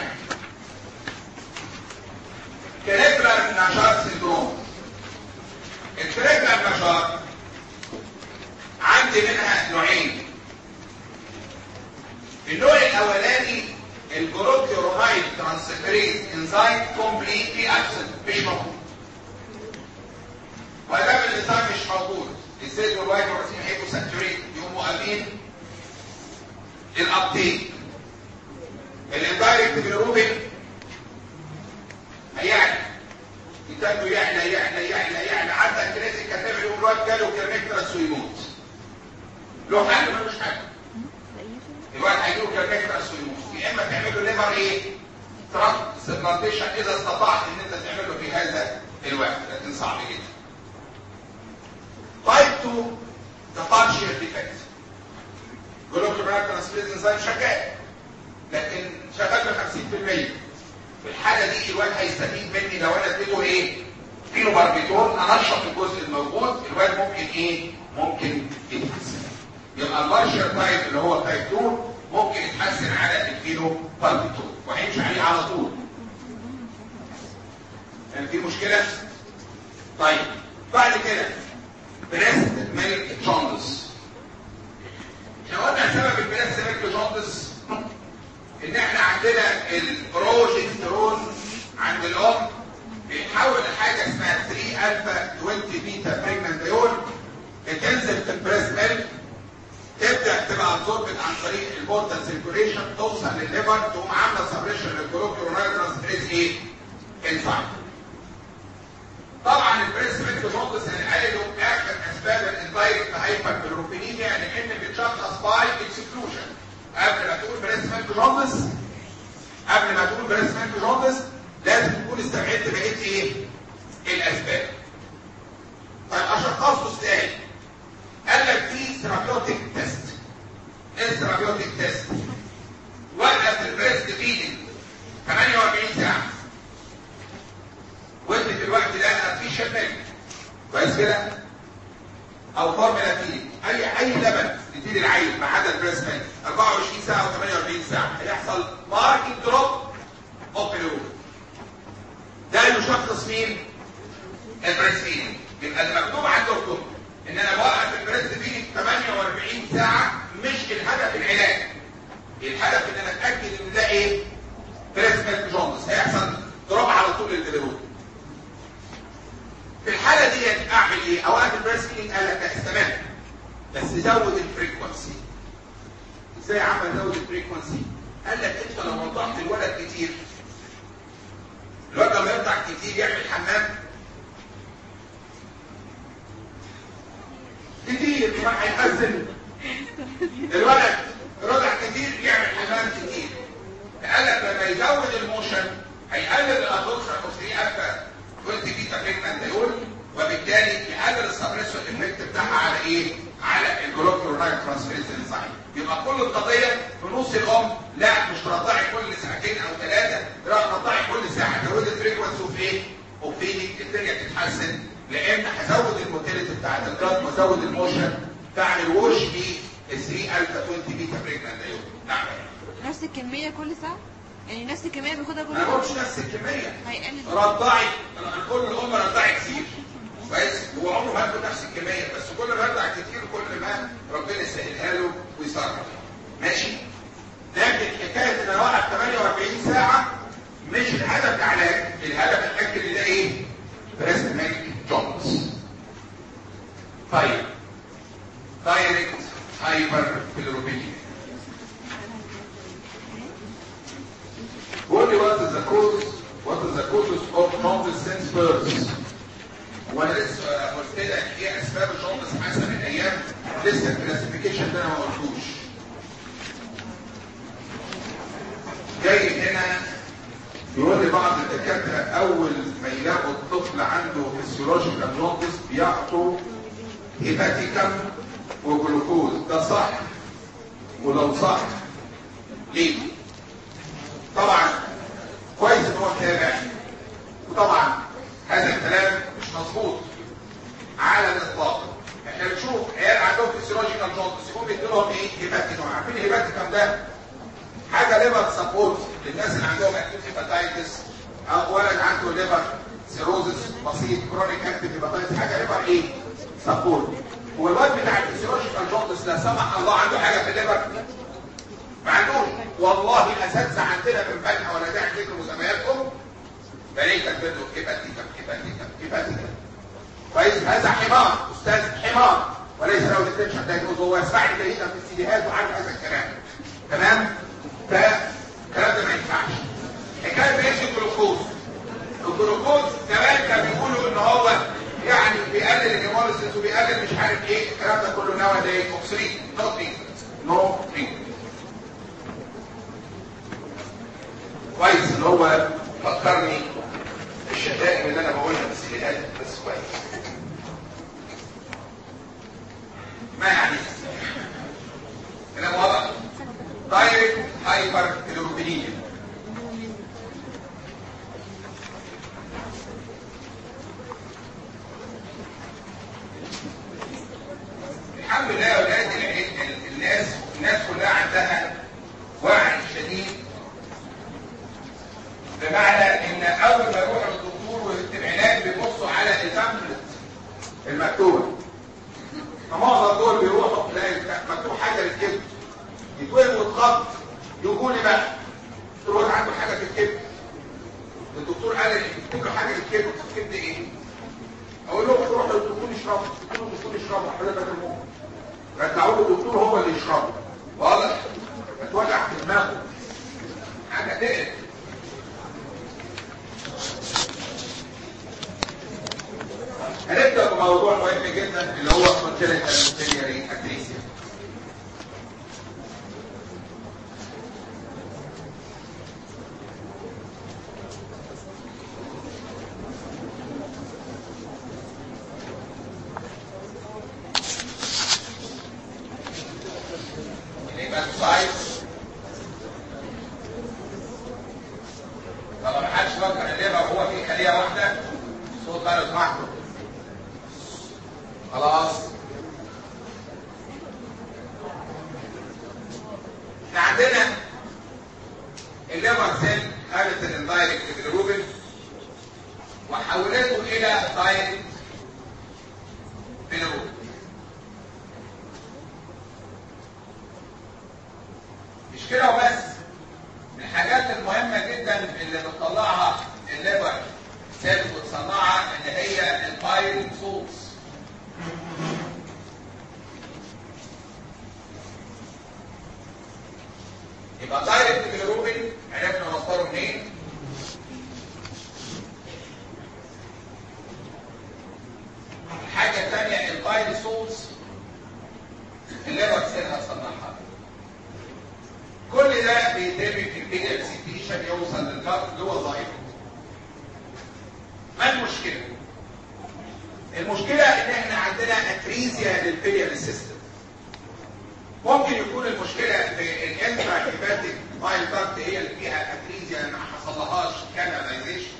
كريجولار نشاط سندروم الكريجولار نشاط عندي منها نوعين النوع الاولاني الجلوكيرومايد ترانسفيريز انزايم كومبليتلي ابسنت مش موجود وادام الانزيم مش موجود السيل والوايت بروتين هيبقوا ساتوريت يقوموا قابلين الابتيك الاندايركت بالروبين هيعلى يتاكلوا يعلى يعلى يعلى يعلى حتى الكريتيك كتاب يقول الواد جاله كرنكترس ويموت له حل ملوش حل الواد هيجيله كرنكترس ويموت يا اما تعمل له ليفر ايه ترانسبلانتيشن اذا استطعت ان انت تعمله في هذا الوقت لكن صعب جدا type 2 the partial defect جلوكوبرال ترانسفيرز انزيم شغال لكن شغال ب 50% في الحاله دي الواد هيستفيد مني لو انا اديته ايه فينو باربيتول انشط الجزء الموجود الواد ممكن ايه ممكن يتحسن يبقى اللارجر تايب اللي هو تايب 2 ممكن يتحسن على الفينو باربيتول وهيمشي عليه على طول يعني في مشكله طيب بعد كده بريست ميلك جوندس احنا قلنا سبب البريست ميلك جوندس ان احنا عندنا البروجسترون عند الام بيتحول لحاجه اسمها 3 الفا 20 بيتا بريجنانتيول بتنزل في البريست ميلك تبدا تبقى ابزوربت عن طريق البورتال سيركوليشن توصل للليفر تقوم عامله سبريشن للجلوكيرونال ترانسفيريز ايه؟ انزيم طبعا البريس ميلك جوندس هنقلله اخر اسباب الاندايركت هايبر بيروبينيميا لان بتشخص باي اكسكلوجن قبل ما تقول بريس ميلك جوندس قبل ما تقول بريس ميلك جوندس لازم تكون استبعدت بقيه ايه؟ الاسباب. طيب اشخصه ازاي؟ قال لك في ثيرابيوتيك تيست. ايه الثيرابيوتيك تيست؟ وقف البريست فيدنج 48 ساعه وانت في الوقت ده ارتفيشال ميلك كويس كده او فورمولا فيدنج اي اي لبن تدي للعيل ما عدا البريست ميلك 24 ساعه او 48 ساعه هيحصل ماركت دروب اوف فلويد ده يشخص مين؟ البريست فيدنج يبقى المكتوب عندكم ان انا بوقف البريست فيدنج 48 ساعه مش الهدف العلاج الهدف ان انا اتاكد ان ده ايه؟ بريست ميلك جوندس هيحصل دروب على طول للفلويد في الحالة دي اعمل ايه؟ اوقات البريس فيدنج قال لك تمام بس زود الفريكونسي ازاي عمل زود الفريكونسي؟ قال لك انت لو وضعت الولد كتير الولد لما يرضع كتير يعمل حمام كتير ما هيخزن الولد رضع كتير يعمل حمام كتير قال لك لما يزود الموشن هيقلل الابورشن اوف 3 الفا 20 بيتا بريجنانتيول وبالتالي يقلل السبريسور افكت بتاعها على ايه؟ على الجلوكيورونال ترانسفيرز انزيم يبقى كل القضيه في نص الام لا مش ترضعي كل ساعتين او ثلاثه لا ترضعي كل ساعه زود الفريكونسي اوف ايه؟ اوف فيدنج الدنيا تتحسن لان هزود الموتيليتي بتاعت الجلد وازود الموشن بعمل ووش ب 3 الفا 20 بيتا بريجنانتيول نعم نفس الكمية كل ساعة؟ يعني نفس الكمية بياخدها كل ما ساعة؟ بقولش نفس الكميه هيقلل رضعي انا كل الام رضعي كتير كويس هو عمره ما هياخد نفس الكميه بس كل ما يرضع كتير كل ما ربنا يسهلها له ويسرع ماشي لكن حكايه ان انا اوقف 48 ساعه مش الهدف العلاج الهدف اتاكد ان ده ايه؟ بريست ميلك جونز طيب دايركت هايبر بيلروبينيا قول لي what is the cause what is the causes of jaundice since birth وانا لسه قلت لك ايه اسباب الجوندس حسب الايام لسه الكلاسيفيكيشن ده انا ما قلتوش جاي هنا يقول لي بعض الدكاتره اول ما يلاقوا الطفل عنده فيسيولوجيكال جوندس بيعطوا هيباتيكم وجلوكوز ده صح ولو صح ليه طبعا كويس ان هو متابع وطبعا هذا الكلام مش مظبوط على الاطلاق احنا بنشوف عيال عندهم فيسيولوجيكال جونتس يقوم يدوا لهم ايه هيباتيكم عارفين الهيباتيكم ده حاجه ليفر سبورت للناس اللي عندهم اكيوت هيباتايتس او ولد عنده ليفر سيروزس بسيط كرونيك اكتيف هيباتايتس حاجه ليفر ايه سبورت هو الواد بتاع الفيسيولوجيكال جونتس لا سمح الله عنده حاجه في الليفر ما عندوش والله الاساتذه عندنا في البنها ولا داعي ذكر مسمياتهم بلاقي كاتبين هيباتيكم هيباتيكم هيباتيكم كويس هذا حمار استاذ حمار وليس له ديتنشن دايجنوز هو يسمعني جيدا في السيديهات وعارف هذا الكلام تمام فالكلام ده ما ينفعش حكايه ايش الجلوكوز الجلوكوز زمان كانوا بيقولوا ان هو يعني بيقلل الهيموليسيس وبيقلل مش عارف ايه الكلام ده كله نوع ده اوكسرين نو نو كويس ان هو فكرني الشتائم اللي انا بقولها في السيديهات بس كويس ما يعني كلام واضح دايركت هايبر كلوروبينيا الحمد لله يا اولاد الناس الناس كلها عندها وعي شديد بمعنى ان اول ما يروحوا للدكتور ويكتب علاج بيبصوا على التمبلت المكتوبه فمعظم دول بيروحوا تلاقي مكتوب حاجه للكبد يتوهم ويتخط يقول لي بقى تروح عنده حاجه في الكبد الدكتور قال لي اكتب له حاجه للكبد الكبد ايه؟ اقول له روح للدكتور يشربه يقول له الدكتور يشربه حضرتك المهم رجعوا له الدكتور هو اللي يشربه واضح؟ اتوجع في دماغه حاجه تقلق هنبدأ بموضوع مهم جدا اللي هو congenital biliary atresia الهيباتوسايت طبعا ما حدش فكر الليفر هو في خليه واحده صوت بقى لو سمحتوا خلاص احنا عندنا الليفر سيل خدت الاندايركت بالروبن وحولته الى دايركت بالروبن مش كده وبس من الحاجات المهمة جدا اللي بتطلعها الليفر سيل وتصنعها ان هي البايل سولز يبقى دايركت بالروبين عرفنا مصدره منين الحاجة الثانية البايل سولز الليفر سيل هتصنعها كل ده بيتم في البي ال سي تيشن يوصل للجلد جوه ظاهره ما المشكلة؟ المشكلة ان احنا عندنا اتريزيا للبيليال سيستم ممكن يكون المشكلة في الانترا هيباتيك بايل داكت هي اللي فيها اتريزيا اللي ما حصلهاش كاناليزيشن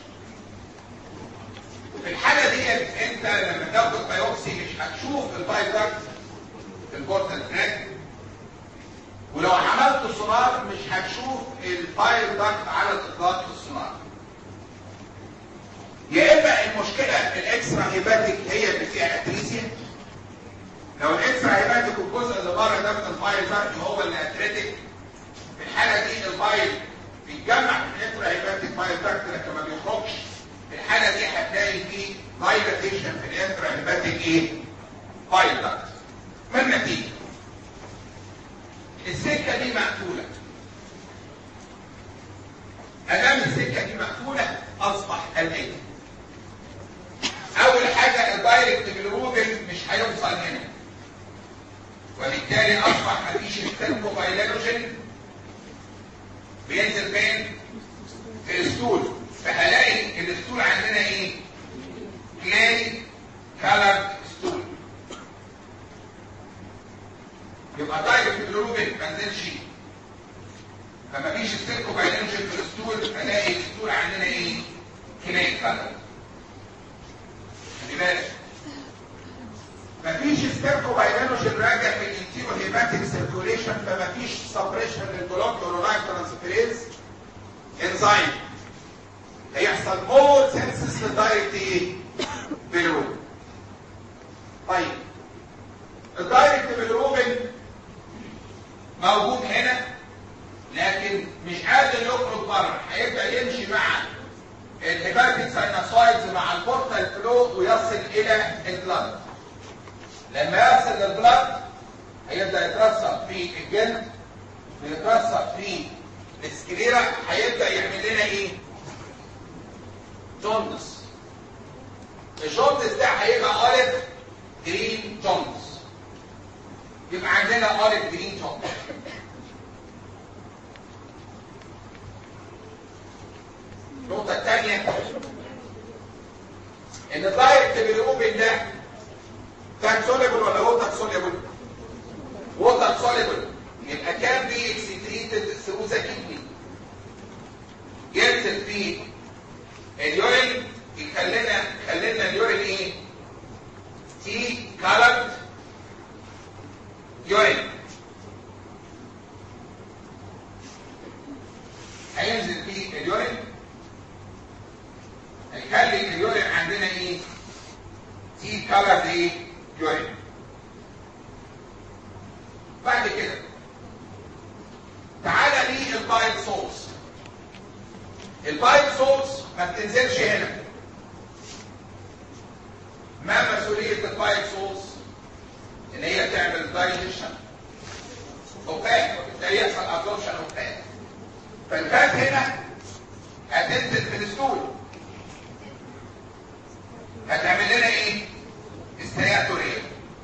في الحالة دي انت لما تاخد بايوبسي مش هتشوف البايل داكت في البورتال تراك ولو عملت سونار مش هتشوف البايل داكت على الاطلاق في السونار يا اما المشكلة الاكسترا هيباتيك هي اللي فيها اتريزيا لو الاكسترا هيباتيك الجزء اللي بره ده من البايل داكت هو اللي اتريتيك في الحالة دي البايل بيتجمع في الانترا هيباتيك بايل داكت لكن ما بيخرجش في الحالة دي هتلاقي في دايلاتيشن في الانترا هيباتيك ايه؟ بايل داكت ما النتيجة؟ السكة دي مقفولة ادام السكة دي مقفولة اصبح الاتي اول حاجة الدايركت بالروبن مش هيوصل هنا وبالتالي اصبح مفيش الترموبايلوجين بينزل فين في الستول فهلاقي الستول عندنا ايه كلاي كالر ستول كلر خلي بالك مفيش ستيركوبايلانوجين راجع في الانتيرو هيباتيك سيركوليشن فمفيش سبريشن للجلوكيولونايت ترانسفيريز انزيم هيحصل مور سنسس للدايركت ايه؟ بيلروبين طيب الدايركت بيلروبين موجود هنا لكن مش قادر يخرج بره هيبدا يمشي مع الهيباتيك ساينوسايدز مع البورتال فلو ويصل الى البلد لما يصل للبلد هيبدا يترسب في الجلد ويترسب في السكليرا هيبدا يعمل لنا ايه جوندس الجوندس ده هيبقى اوليف جرين جوندس يبقى عندنا اوليف جرين جوندس النقطة الثانية ان الدايركت بالأوبن ده فات سوليبل ولا ووتر سوليبل؟ ووتر سوليبل يبقى كان بي اكسكريتد ثرو ذا كيدني ينزل في اليورين يخلينا خلينا اليورين ايه؟ تي كارد يورين هينزل في اليورين هيخلي اليورين عندنا ايه تي كلر ايه يورين بعد كده تعالى لي البايل سورس البايل سورس ما بتنزلش هنا ما مسؤولية البايل سورس ان هي تعمل دايجيشن اوفات وبالتالي يحصل ابزوربشن اوفات فالفات هنا هتنزل في الستول هتعمل لنا ايه استياتورية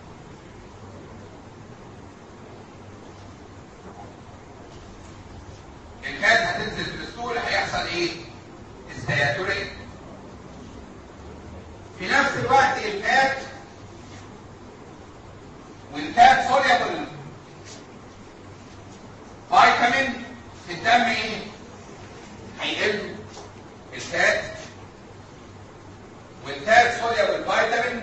الفات هتنزل في الاسطول هيحصل ايه استياتورية في نفس الوقت الفات والفات سوليبل فيتامين في الدم ايه هيقل الفات والثالث صوديوم والفيتامين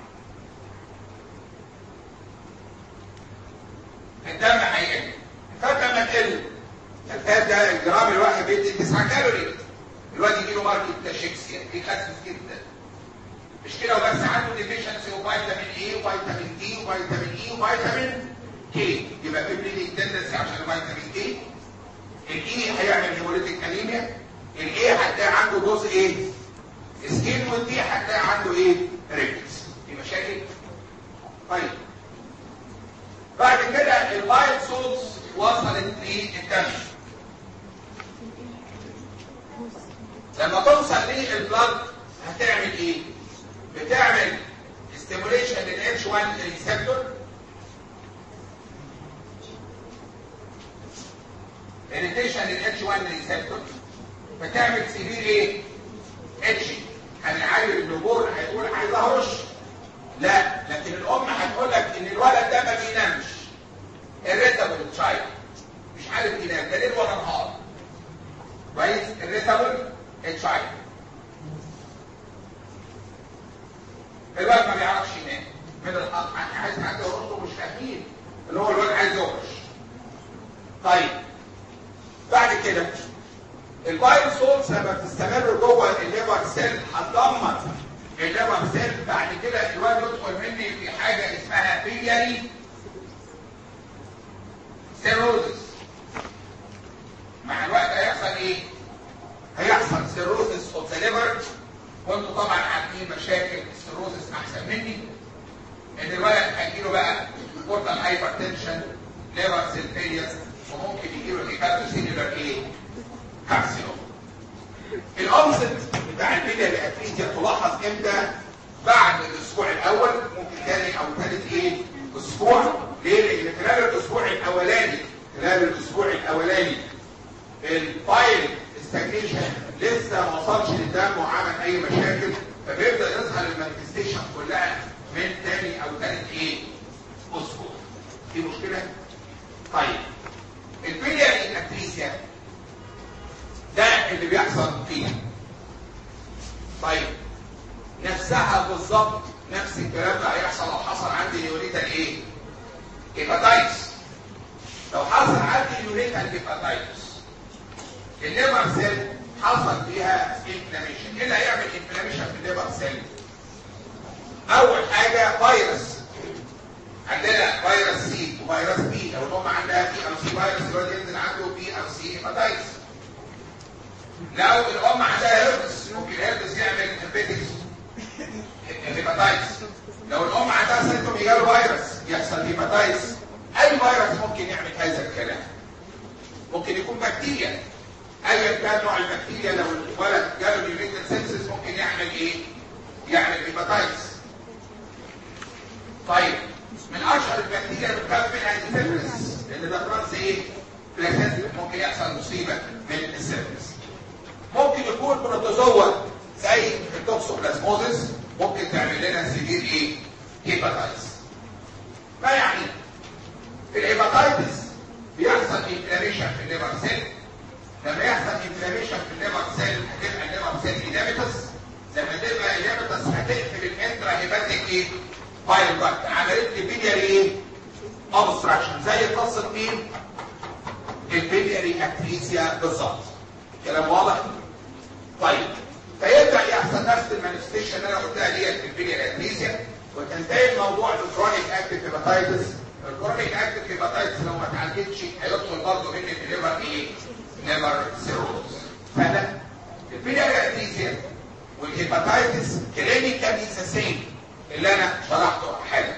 الدم هيقل الفات لما تقل الفات ده الجرام الواحد بيدي 9 كالوري الواد يجي له ماركت تاشيكسيا يخسس جدا مش كده وبس عنده ديفيشنسي وفيتامين اي وفيتامين دي وفيتامين اي وفيتامين كي يبقى في بليدنج تندنسي عشان الفيتامين كي الاي هيعمل هيموليتيك انيميا الاي هتلاقي عنده جزء ايه سكين والدي هتلاقي عنده ايه ريكتس في مشاكل طيب بعد كده البايل سولز وصلت للدم لما توصل للبلد هتعمل ايه بتعمل ستيموليشن للاتش 1 ريسبتور اريتيشن للاتش 1 ريسبتور بتعمل سيفير ايه اتشي هنعالج النبور هيقول عايز اهرش لا لكن الام هتقول لك ان الولد ده ما بينامش الريتابل تشايلد مش عارف ينام ده ليل ولا نهار كويس الريتابل تشايلد الولد ما بيعرفش ينام من الحق عايز حد يرشه مش فاهمين اللي هو الولد عايز يهرش طيب بعد كده الفايروس سولز لما بتستمر جوه الليفر سيل هتدمر الليفر سيل بعد كده الواد يدخل مني في حاجه اسمها بيلياري سيروزس مع الوقت هيحصل ايه؟ هيحصل سيروزس اوف ذا ليفر وانتوا طبعا عارفين مشاكل السيروزس احسن مني ان الولد هيجيله بقى بورتال هايبرتنشن ليفر سيل فيلير وممكن يجيله هيباتوسيلولار ايه؟ كارسينوم الأنصت بتاع البيلياري اتريتيا تلاحظ امتى بعد الاسبوع الاول ممكن تاني او ثالث ايه اسبوع ليه لان خلال الاسبوع الاولاني خلال الاسبوع الاولاني الفايل استجنيشن لسه ما وصلش للدم وعمل اي مشاكل فبيبدا يظهر المانيفستيشن كلها من تاني او ثالث ايه اسبوع دي مشكله طيب البيلياري اتريتيا ده اللي بيحصل فيه طيب نفسها بالظبط نفس الكلام ده هيحصل لو حصل عندي نيوريتال ايه؟ هيباتايتس لو حصل عندي نيوريتال هيباتايتس الليبر سيل حصل فيها انفلاميشن ايه اللي هيعمل انفلاميشن في الليبر سيل؟ اول حاجه فيروس عندنا فيروس سي وفيروس بي لو الام عندها بي او سي فيروس الولد ينزل عنده بي او سي هيباتايتس لو الام عندها هيربس ممكن الهيربس يعمل هيباتيكس هيباتايتس لو الام عندها سيمتوم يجاله فيروس يحصل هيباتايتس اي فيروس ممكن يعمل هذا الكلام ممكن يكون بكتيريا ايا كان نوع البكتيريا لو الولد جاله نيوريتال سيبسس ممكن يعمل ايه؟ يعمل هيباتايتس طيب من اشهر البكتيريا اللي بتخاف منها السيفلس لان ده ترانس ايه؟ بلاكات ممكن يحصل مصيبه من السيفلس ممكن يكون بروتوزوا زي التوكسوبلازموزيس ممكن تعمل لنا سيفير ايه؟ هيباتايتس ما يعني في الهيباتايتس بيحصل انفلاميشن في الليفر سيل لما يحصل انفلاميشن في الليفر سيل هتبقى الليفر سيل ايدامتس لما تبقى ايدامتس هتقفل الانترا هيباتيك ايه؟ بايل داكت عملت لي بيلياري ايه؟ اوبستراكشن زي قصه مين؟ البيلياري اكتريسيا بالظبط كلام واضح؟ طيب فيبدا يحصل نفس المانيفستيشن اللي انا قلتها ديت في البيلياري اكتريسيا وتنتهي الموضوع بالكرونيك اكتيف هيباتايتس الكرونيك اكتيف هيباتايتس لو ما اتعالجتش هيدخل برضه من الليفر ايه؟ ليفر سيروز فده البيلياري اكتريسيا والهيباتايتس كلينيكالي ذا سيم اللي انا شرحته حالا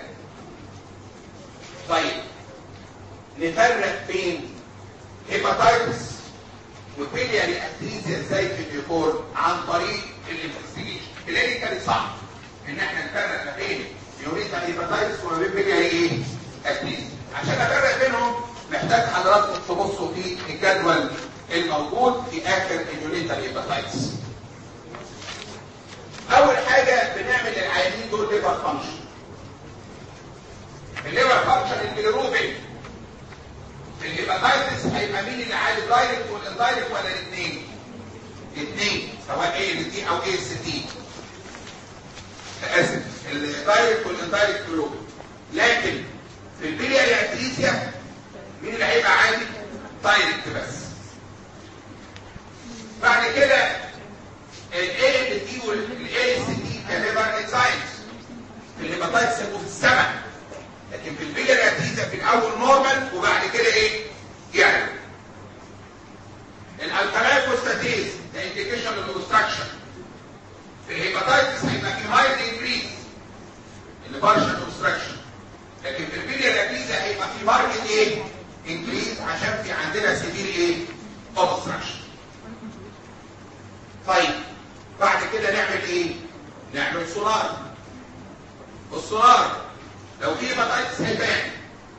طيب نفرق بين هيباتايتس وبيلياري اكتريزيا ازاي في الديكور عن طريق الانفستيجيشن كلينيكالي صح ان احنا نفرق ما بين يوريتا هيباتايتس وما بين بيلياري ايه اكتريزيا عشان افرق بينهم محتاج حضراتكم تبصوا في الجدول الموجود في اخر اليوريتا هيباتايتس اول حاجه بنعمل للعيانين دول ليفر فانكشن الليفر فانكشن البيلروبين الهيباتايتس هيبقى مين اللي عالي دايركت والاندايركت ولا الاثنين الاثنين سواء ايه ال دي او ايه اس تي اسف الدايركت والاندايركت بيلروبين لكن في البيلياري اتريسيا مين اللي هيبقى عالي دايركت بس بعد كده الاي ال دي والاي اس تي كليفر انزايمز في الهيباتايتس يبقوا في السماء لكن في البيلياري اتريسيا في الاول نورمال وبعد كده ايه يعني الالكالاين فوسفاتيز ده انديكيشن للاوبستراكشن في الهيباتايتس هيبقى في مايلد انكريز اللي بارشل اوبستراكشن لكن في البيلياري اتريسيا هيبقى في ماركت ايه انكريز عشان في عندنا سيفير ايه اوبستراكشن طيب بعد كده نعمل ايه نعمل سونار السونار لو في هيباتايتس هيبان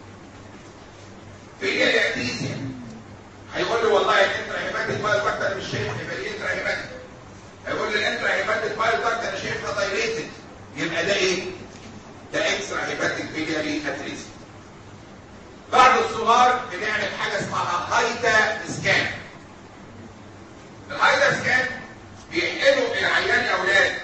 في ايه الاكتيزيا هيقول لي والله الانترا هيباتيك بايل داكت انا مش شايف يبقى ايه انترا هيباتيك هيقول لي الانترا هيباتيك بايل داكت انا شايفها دايليتد يبقى ده ايه ده اكسترا هيباتيك بيلياري اتريزيا بعد السونار بنعمل حاجه اسمها هايتا سكان الهايتا سكان بيحقنوا العيان اولاد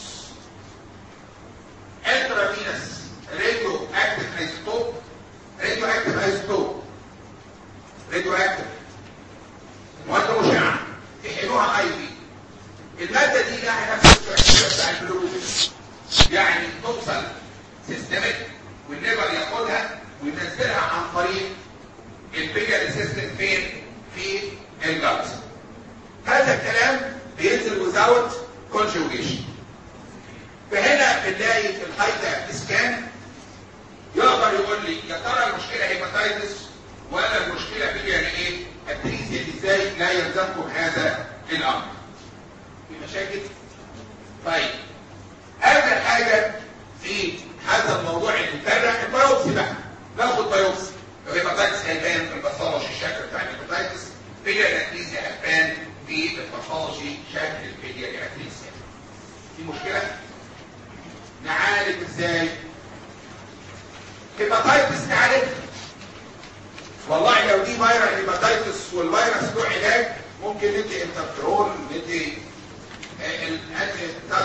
انترافينس راديو اكتف ايزوتوب راديو اكتف ايزوتوب راديو اكتف مواد مشعه يحقنوها اي بي الماده دي لها نفس التركيبه بتاع البلوروبين يعني توصل سيستمك والليفر ياخدها وينزلها عن طريق البيجر سيستم فين في الجلد هذا الكلام بينزل without conjugation فهنا بنلاقي في الهايتا اسكان يقدر يقول لي يا ترى المشكله هيباتايتس ولا المشكله في يعني ايه التريزيا ازاي لا يلزمكم هذا الامر في مشاكل طيب اخر حاجه في هذا الموضوع المفرق البيوبسي بقى ناخد بيوبسي لو هيباتايتس هيبان في الباثولوجي الشكل بتاع الهيباتايتس في التريزيا هتبان في الباثولوجي شكل الفيديا الاتريسيا في مشكله نعالج ازاي هيباتايتس نعالج والله لو دي فيروس هيباتايتس والفيروس له علاج ممكن ندي انترفيرون ندي الانتي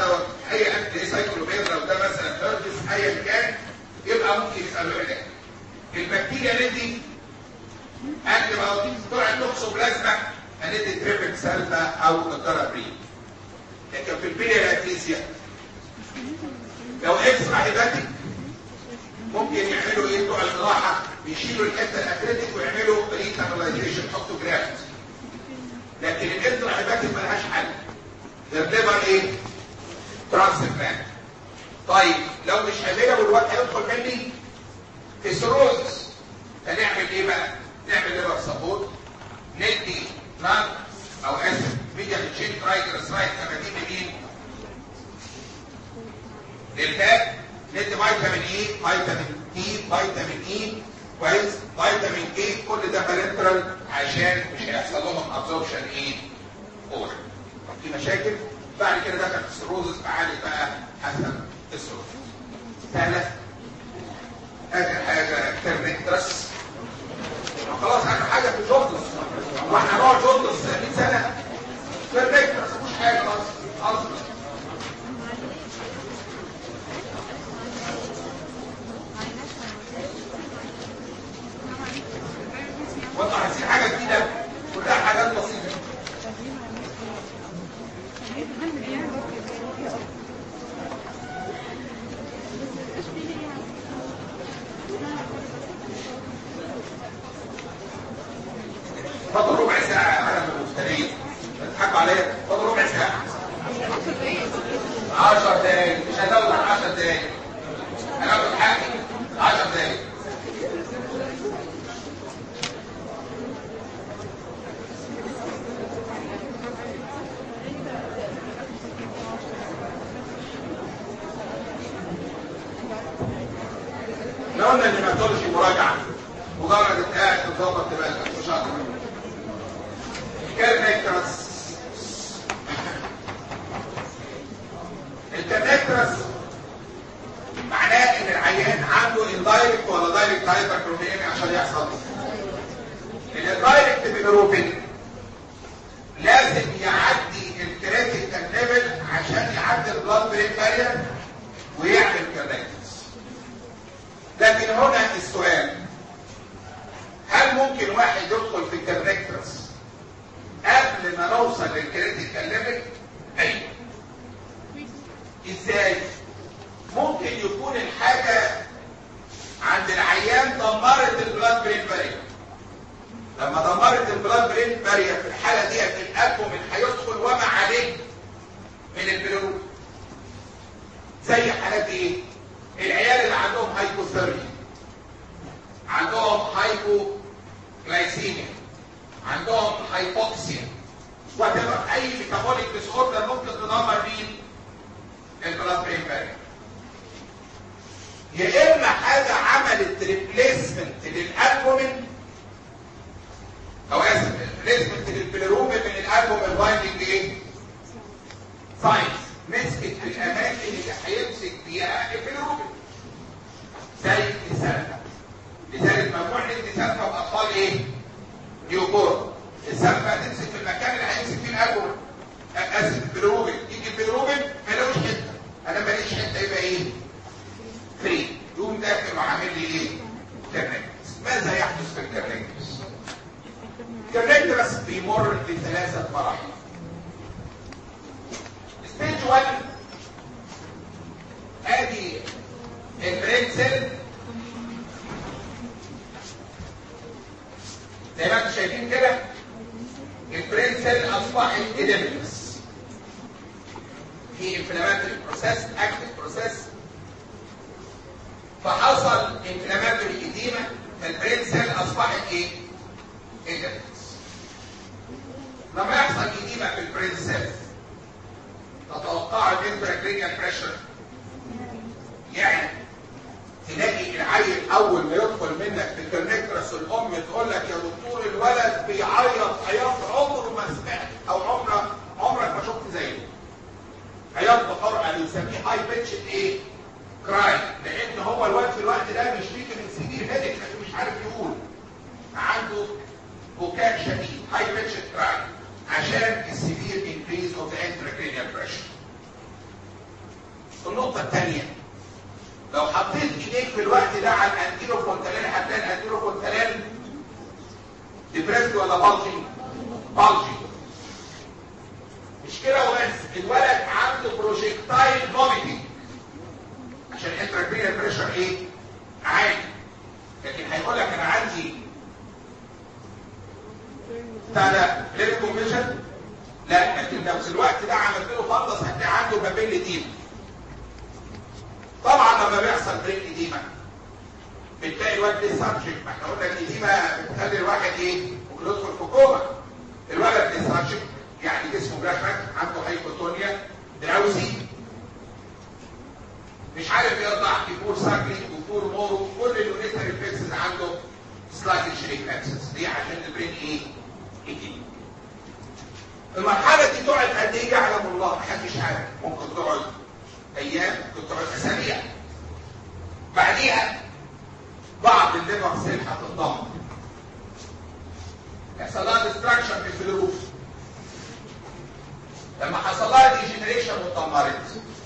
بكتيريا ندي انتي بايوتيك طلعت توكسوبلازما هندي تريبل سالفا او الدرابرين لكن في البيليا اتليسيا لو اكسترا هيباتيك ممكن يعملوا ايه بتوع الجراحه بيشيلوا الحته الاكريتيك ويعملوا ريكابلايزيشن يحطوا جرافت لكن الانترا هيباتيك ملهاش حل ده الليفر ايه؟ ترانسبلانت طيب لو مش افيلابل الوقت هيدخل مني في سيروزس هنعمل ايه بقى؟ نعمل ليفر سبورت ندي نار او اسف ميديا تشين ترايجلسرايد 30 مين؟ للفات ندي فيتامين اي فيتامين اي فيتامين اي كويس فيتامين اي كل ده بارنترال عشان مش هيحصل لهم ابزوربشن ايه؟ اورال طب في مشاكل بعد كده دخل في السيروزس بعالج بقى حسب السيروزس سهله اخر حاجه كرنكترس خلاص اخر حاجه في الجوندس واحنا هنقعد جوندس 100 سنه كرنكترس مفيش حاجه خلاص اصلا وانتوا عايزين حاجه جديده كلها حاجات بسيطه فاضل ربع ساعه على المفترين بتضحكوا عليا فاضل ربع ساعه 10 دقايق مش هزود عن 10 دقايق هناخد حقي 10 دقايق لو قلنا الهيماتولوجي مراجعه مجرد انت قاعد تظبط دماغك مش اكتر كارنكترس الكارنكترس معناه ان العيان عنده اندايركت ولا دايركت هايبركروميميا عشان يحصل الدايركت بالروبين لازم يعدي الكريتيكال ليفل عشان يعدي البلاد برين بارير ويعمل كارنكترس لكن هنا السؤال هل ممكن واحد يدخل في الكارنكترس قبل ما نوصل للكريتيكال ليفل؟ ايوه ازاي؟ ممكن يكون الحاجة عند العيان دمرت البلاد برين بارير لما دمرت البلاد برين بارير في الحالة دي الألبومين هيدخل وما عليه من البلوروب زي حالات ايه؟ العيال اللي عندهم هايبوثيرميا عندهم هايبوغلايسيميا عندهم هايبوكسيا وتبقى اي ميتابوليك ديس اوردر ممكن تدمر مين؟ البلاد برين بارير يا اما حاجه عملت ريبليسمنت للالبومين او اسف ريبليسمنت للبيلروبين من الالبومين بايندنج ايه؟ ساينس مسكت في الاماكن اللي هيمسك فيها البيلروبين زي السلفه لذلك ممنوع ندي سلفه باطفال ايه؟ نيوبورن السلفه تمسك في المكان اللي هيمسك فيه الالبومين اسف البيلروبين يجي البيلروبين ما لهوش حته انا ماليش حته يبقى ايه؟ فري يقوم داخل وعامل لي ايه؟ كرنكتس ماذا يحدث في الكرنكتس؟ الكرنكتس بيمر بثلاثه مراحل ستيج 1 ادي البرين سيل زي ما انتم شايفين كده البرين سيل اصبحت اديمتس في انفلاماتوري بروسيس اكتف بروسيس فحصل انفلاماتوري اديمه فالبرين سيل اصبحت ايه؟ اديمتس لما يحصل اديمه في البرين سيل تتوقع الانتراكرينيال بريشر يعني تلاقي العيل اول ما يدخل منك في الكرنكترس الام تقول لك يا دكتور الولد بيعيط عياط عمره ما سمعت او عمرك عمرك ما شفت زيه عياط بحرقه بنسميه هاي بيتش ايه؟ كراي لان هو الواد في الوقت ده بيشتكي من سيفير هيدك لكن مش عارف يقول عنده بكاء شديد هاي بيتش كراي عشان السيفير انكريز اوف ذا intracranial بريشر النقطه الثانيه لو حطيت ايديك في الوقت ده على الانتيرو فونتانيل هتلاقي الانتيرو بس الولد عنده بروجكتايل فوميتنج عشان الانتراكرينال بريشر ايه عالي لكن هيقول لك انا عندي بتاع ده ليريكو فيجن لا لكن لو في الوقت ده عملت له فندس هتلاقي عنده بابيل ديما طبعا لما بيحصل برين اديما بتلاقي الواد ده سبجكت ما احنا قلنا الاديما بتخلي الواحد ايه ممكن يدخل في كوما الولد ده سبجكت يعني جسمه جرافك عنده هايبوتونيا دراوزي مش عارف يرضع يقول ساكري ويقول مورو كل اليونيتري ريفلكسز عنده سلايتش ريفلكسز دي عشان البرين ايه يجي المرحله دي تقعد قد ايه يعلم الله محدش عارف ممكن تقعد ايام ممكن تقعد اسابيع بعديها بعض الليفر سيل هتتدمر يحصل لها ديستراكشن في الفلوس لما حصل لها ديجنريشن واتدمرت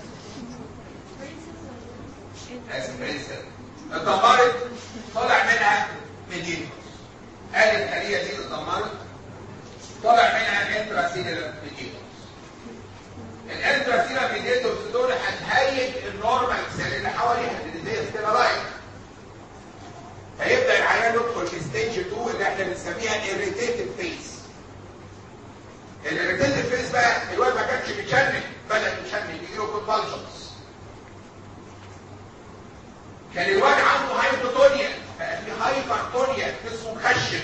اسف برنسل اتدمرت طلع منها ميديتوس قال الخليه دي اتدمرت طلع منها انتراسيلر ميديتوس الانتراسيلر ميديتوس دول هتهيج النورمال سيل اللي حواليها اللي زي ستيلارايت هيبدا العيان يدخل في ستيج 2 اللي احنا بنسميها irritated فيس الاريتيتد فيس بقى الواد ما كانش بيتشنج بدا يتشنج يجي له كونفالجنس كان الواد عنده هايبوتونيا بقى في هايبرتونيا جسمه مخشب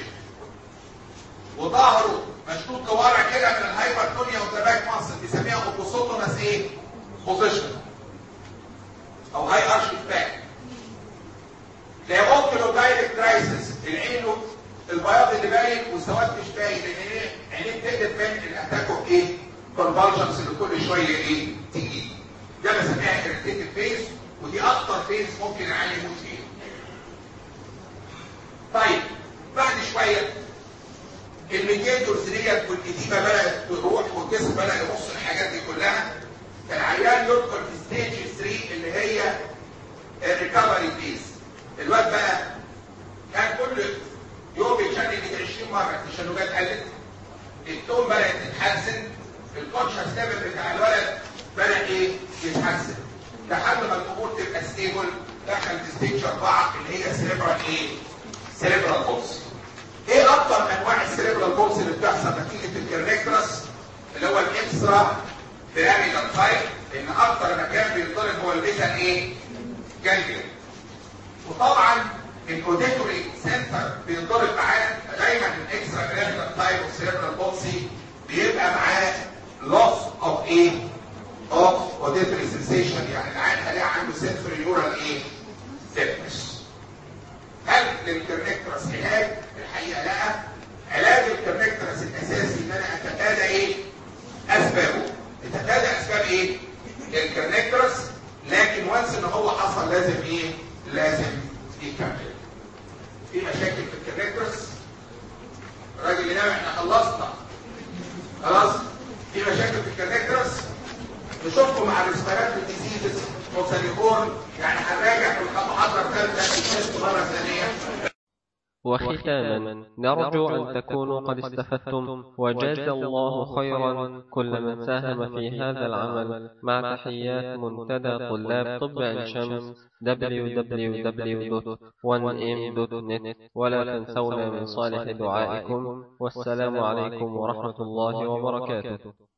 وظهره مشدود لورا كده من الهايبرتونيا والتباك مصر بيسميها اوبوسوتونس ايه؟ بوزيشن او هاي ارش باك تلاقي اوكيلو دايركت كرايسيس العين البياض اللي باين والسواد مش باين لان ايه عينيه بتقلب من الاتاك اوف ايه؟ كونفالجنس اللي كل شويه ايه؟ تيجي ده بسميها اريتيتد فيس ودي اكتر فيس ممكن العيان يموت فيها. طيب بعد شويه الميدياتورز ديت والاديمه بدات تروح والجسم بدا يبص الحاجات دي كلها فالعيان يدخل في ستيج 3 اللي هي الريكفري فيز الواد بقى كان كل يوم يتشنج 20 مره التشنجات قلت التون بدات تتحسن الكونشس ليفل بتاع الولد بدا ايه يتحسن لحد ما الامور تبقى ستيبل دخل في ستيج 4 اللي هي سيريبرال ايه؟ سيريبرال بولس ايه اكتر انواع السيريبرال بولس اللي بتحصل نتيجه الكرنكترس اللي هو الاكسترا بيراميدال سايت لان اكتر مكان بيتضرب هو البيتا ايه؟ جانجليون وطبعا الاوديتوري سنتر بينضرب معاه دايما الاكسترا بيراميدال تايب اوف سيريبرال بولسي بيبقى معاه loss of ايه؟ of auditory sensation يعني العين هلاقي عنده sensory neural ايه؟ deafness هل للكرنكترس علاج؟ الحقيقه لا علاج الكرنكترس الاساسي ان انا اتفادى ايه؟ اسبابه اتفادى اسباب ايه؟ الكرنكترس لكن وانس ان هو حصل لازم ايه؟ لازم يكمل في مشاكل في الكرنكترس الراجل ينام احنا خلصنا خلاص في مشاكل في الكرنكترس نشوفكم مع الريسبيراتوري ديزيزز وسيليكون يعني هنراجع في المحاضره الثالثه مره ثانيه وختاما نرجو أن تكونوا قد استفدتم وجاز الله خيرا كل من ساهم في هذا العمل مع تحيات منتدى طلاب طب عين شمس www.1m.net ولا تنسونا من صالح دعائكم والسلام عليكم ورحمة الله وبركاته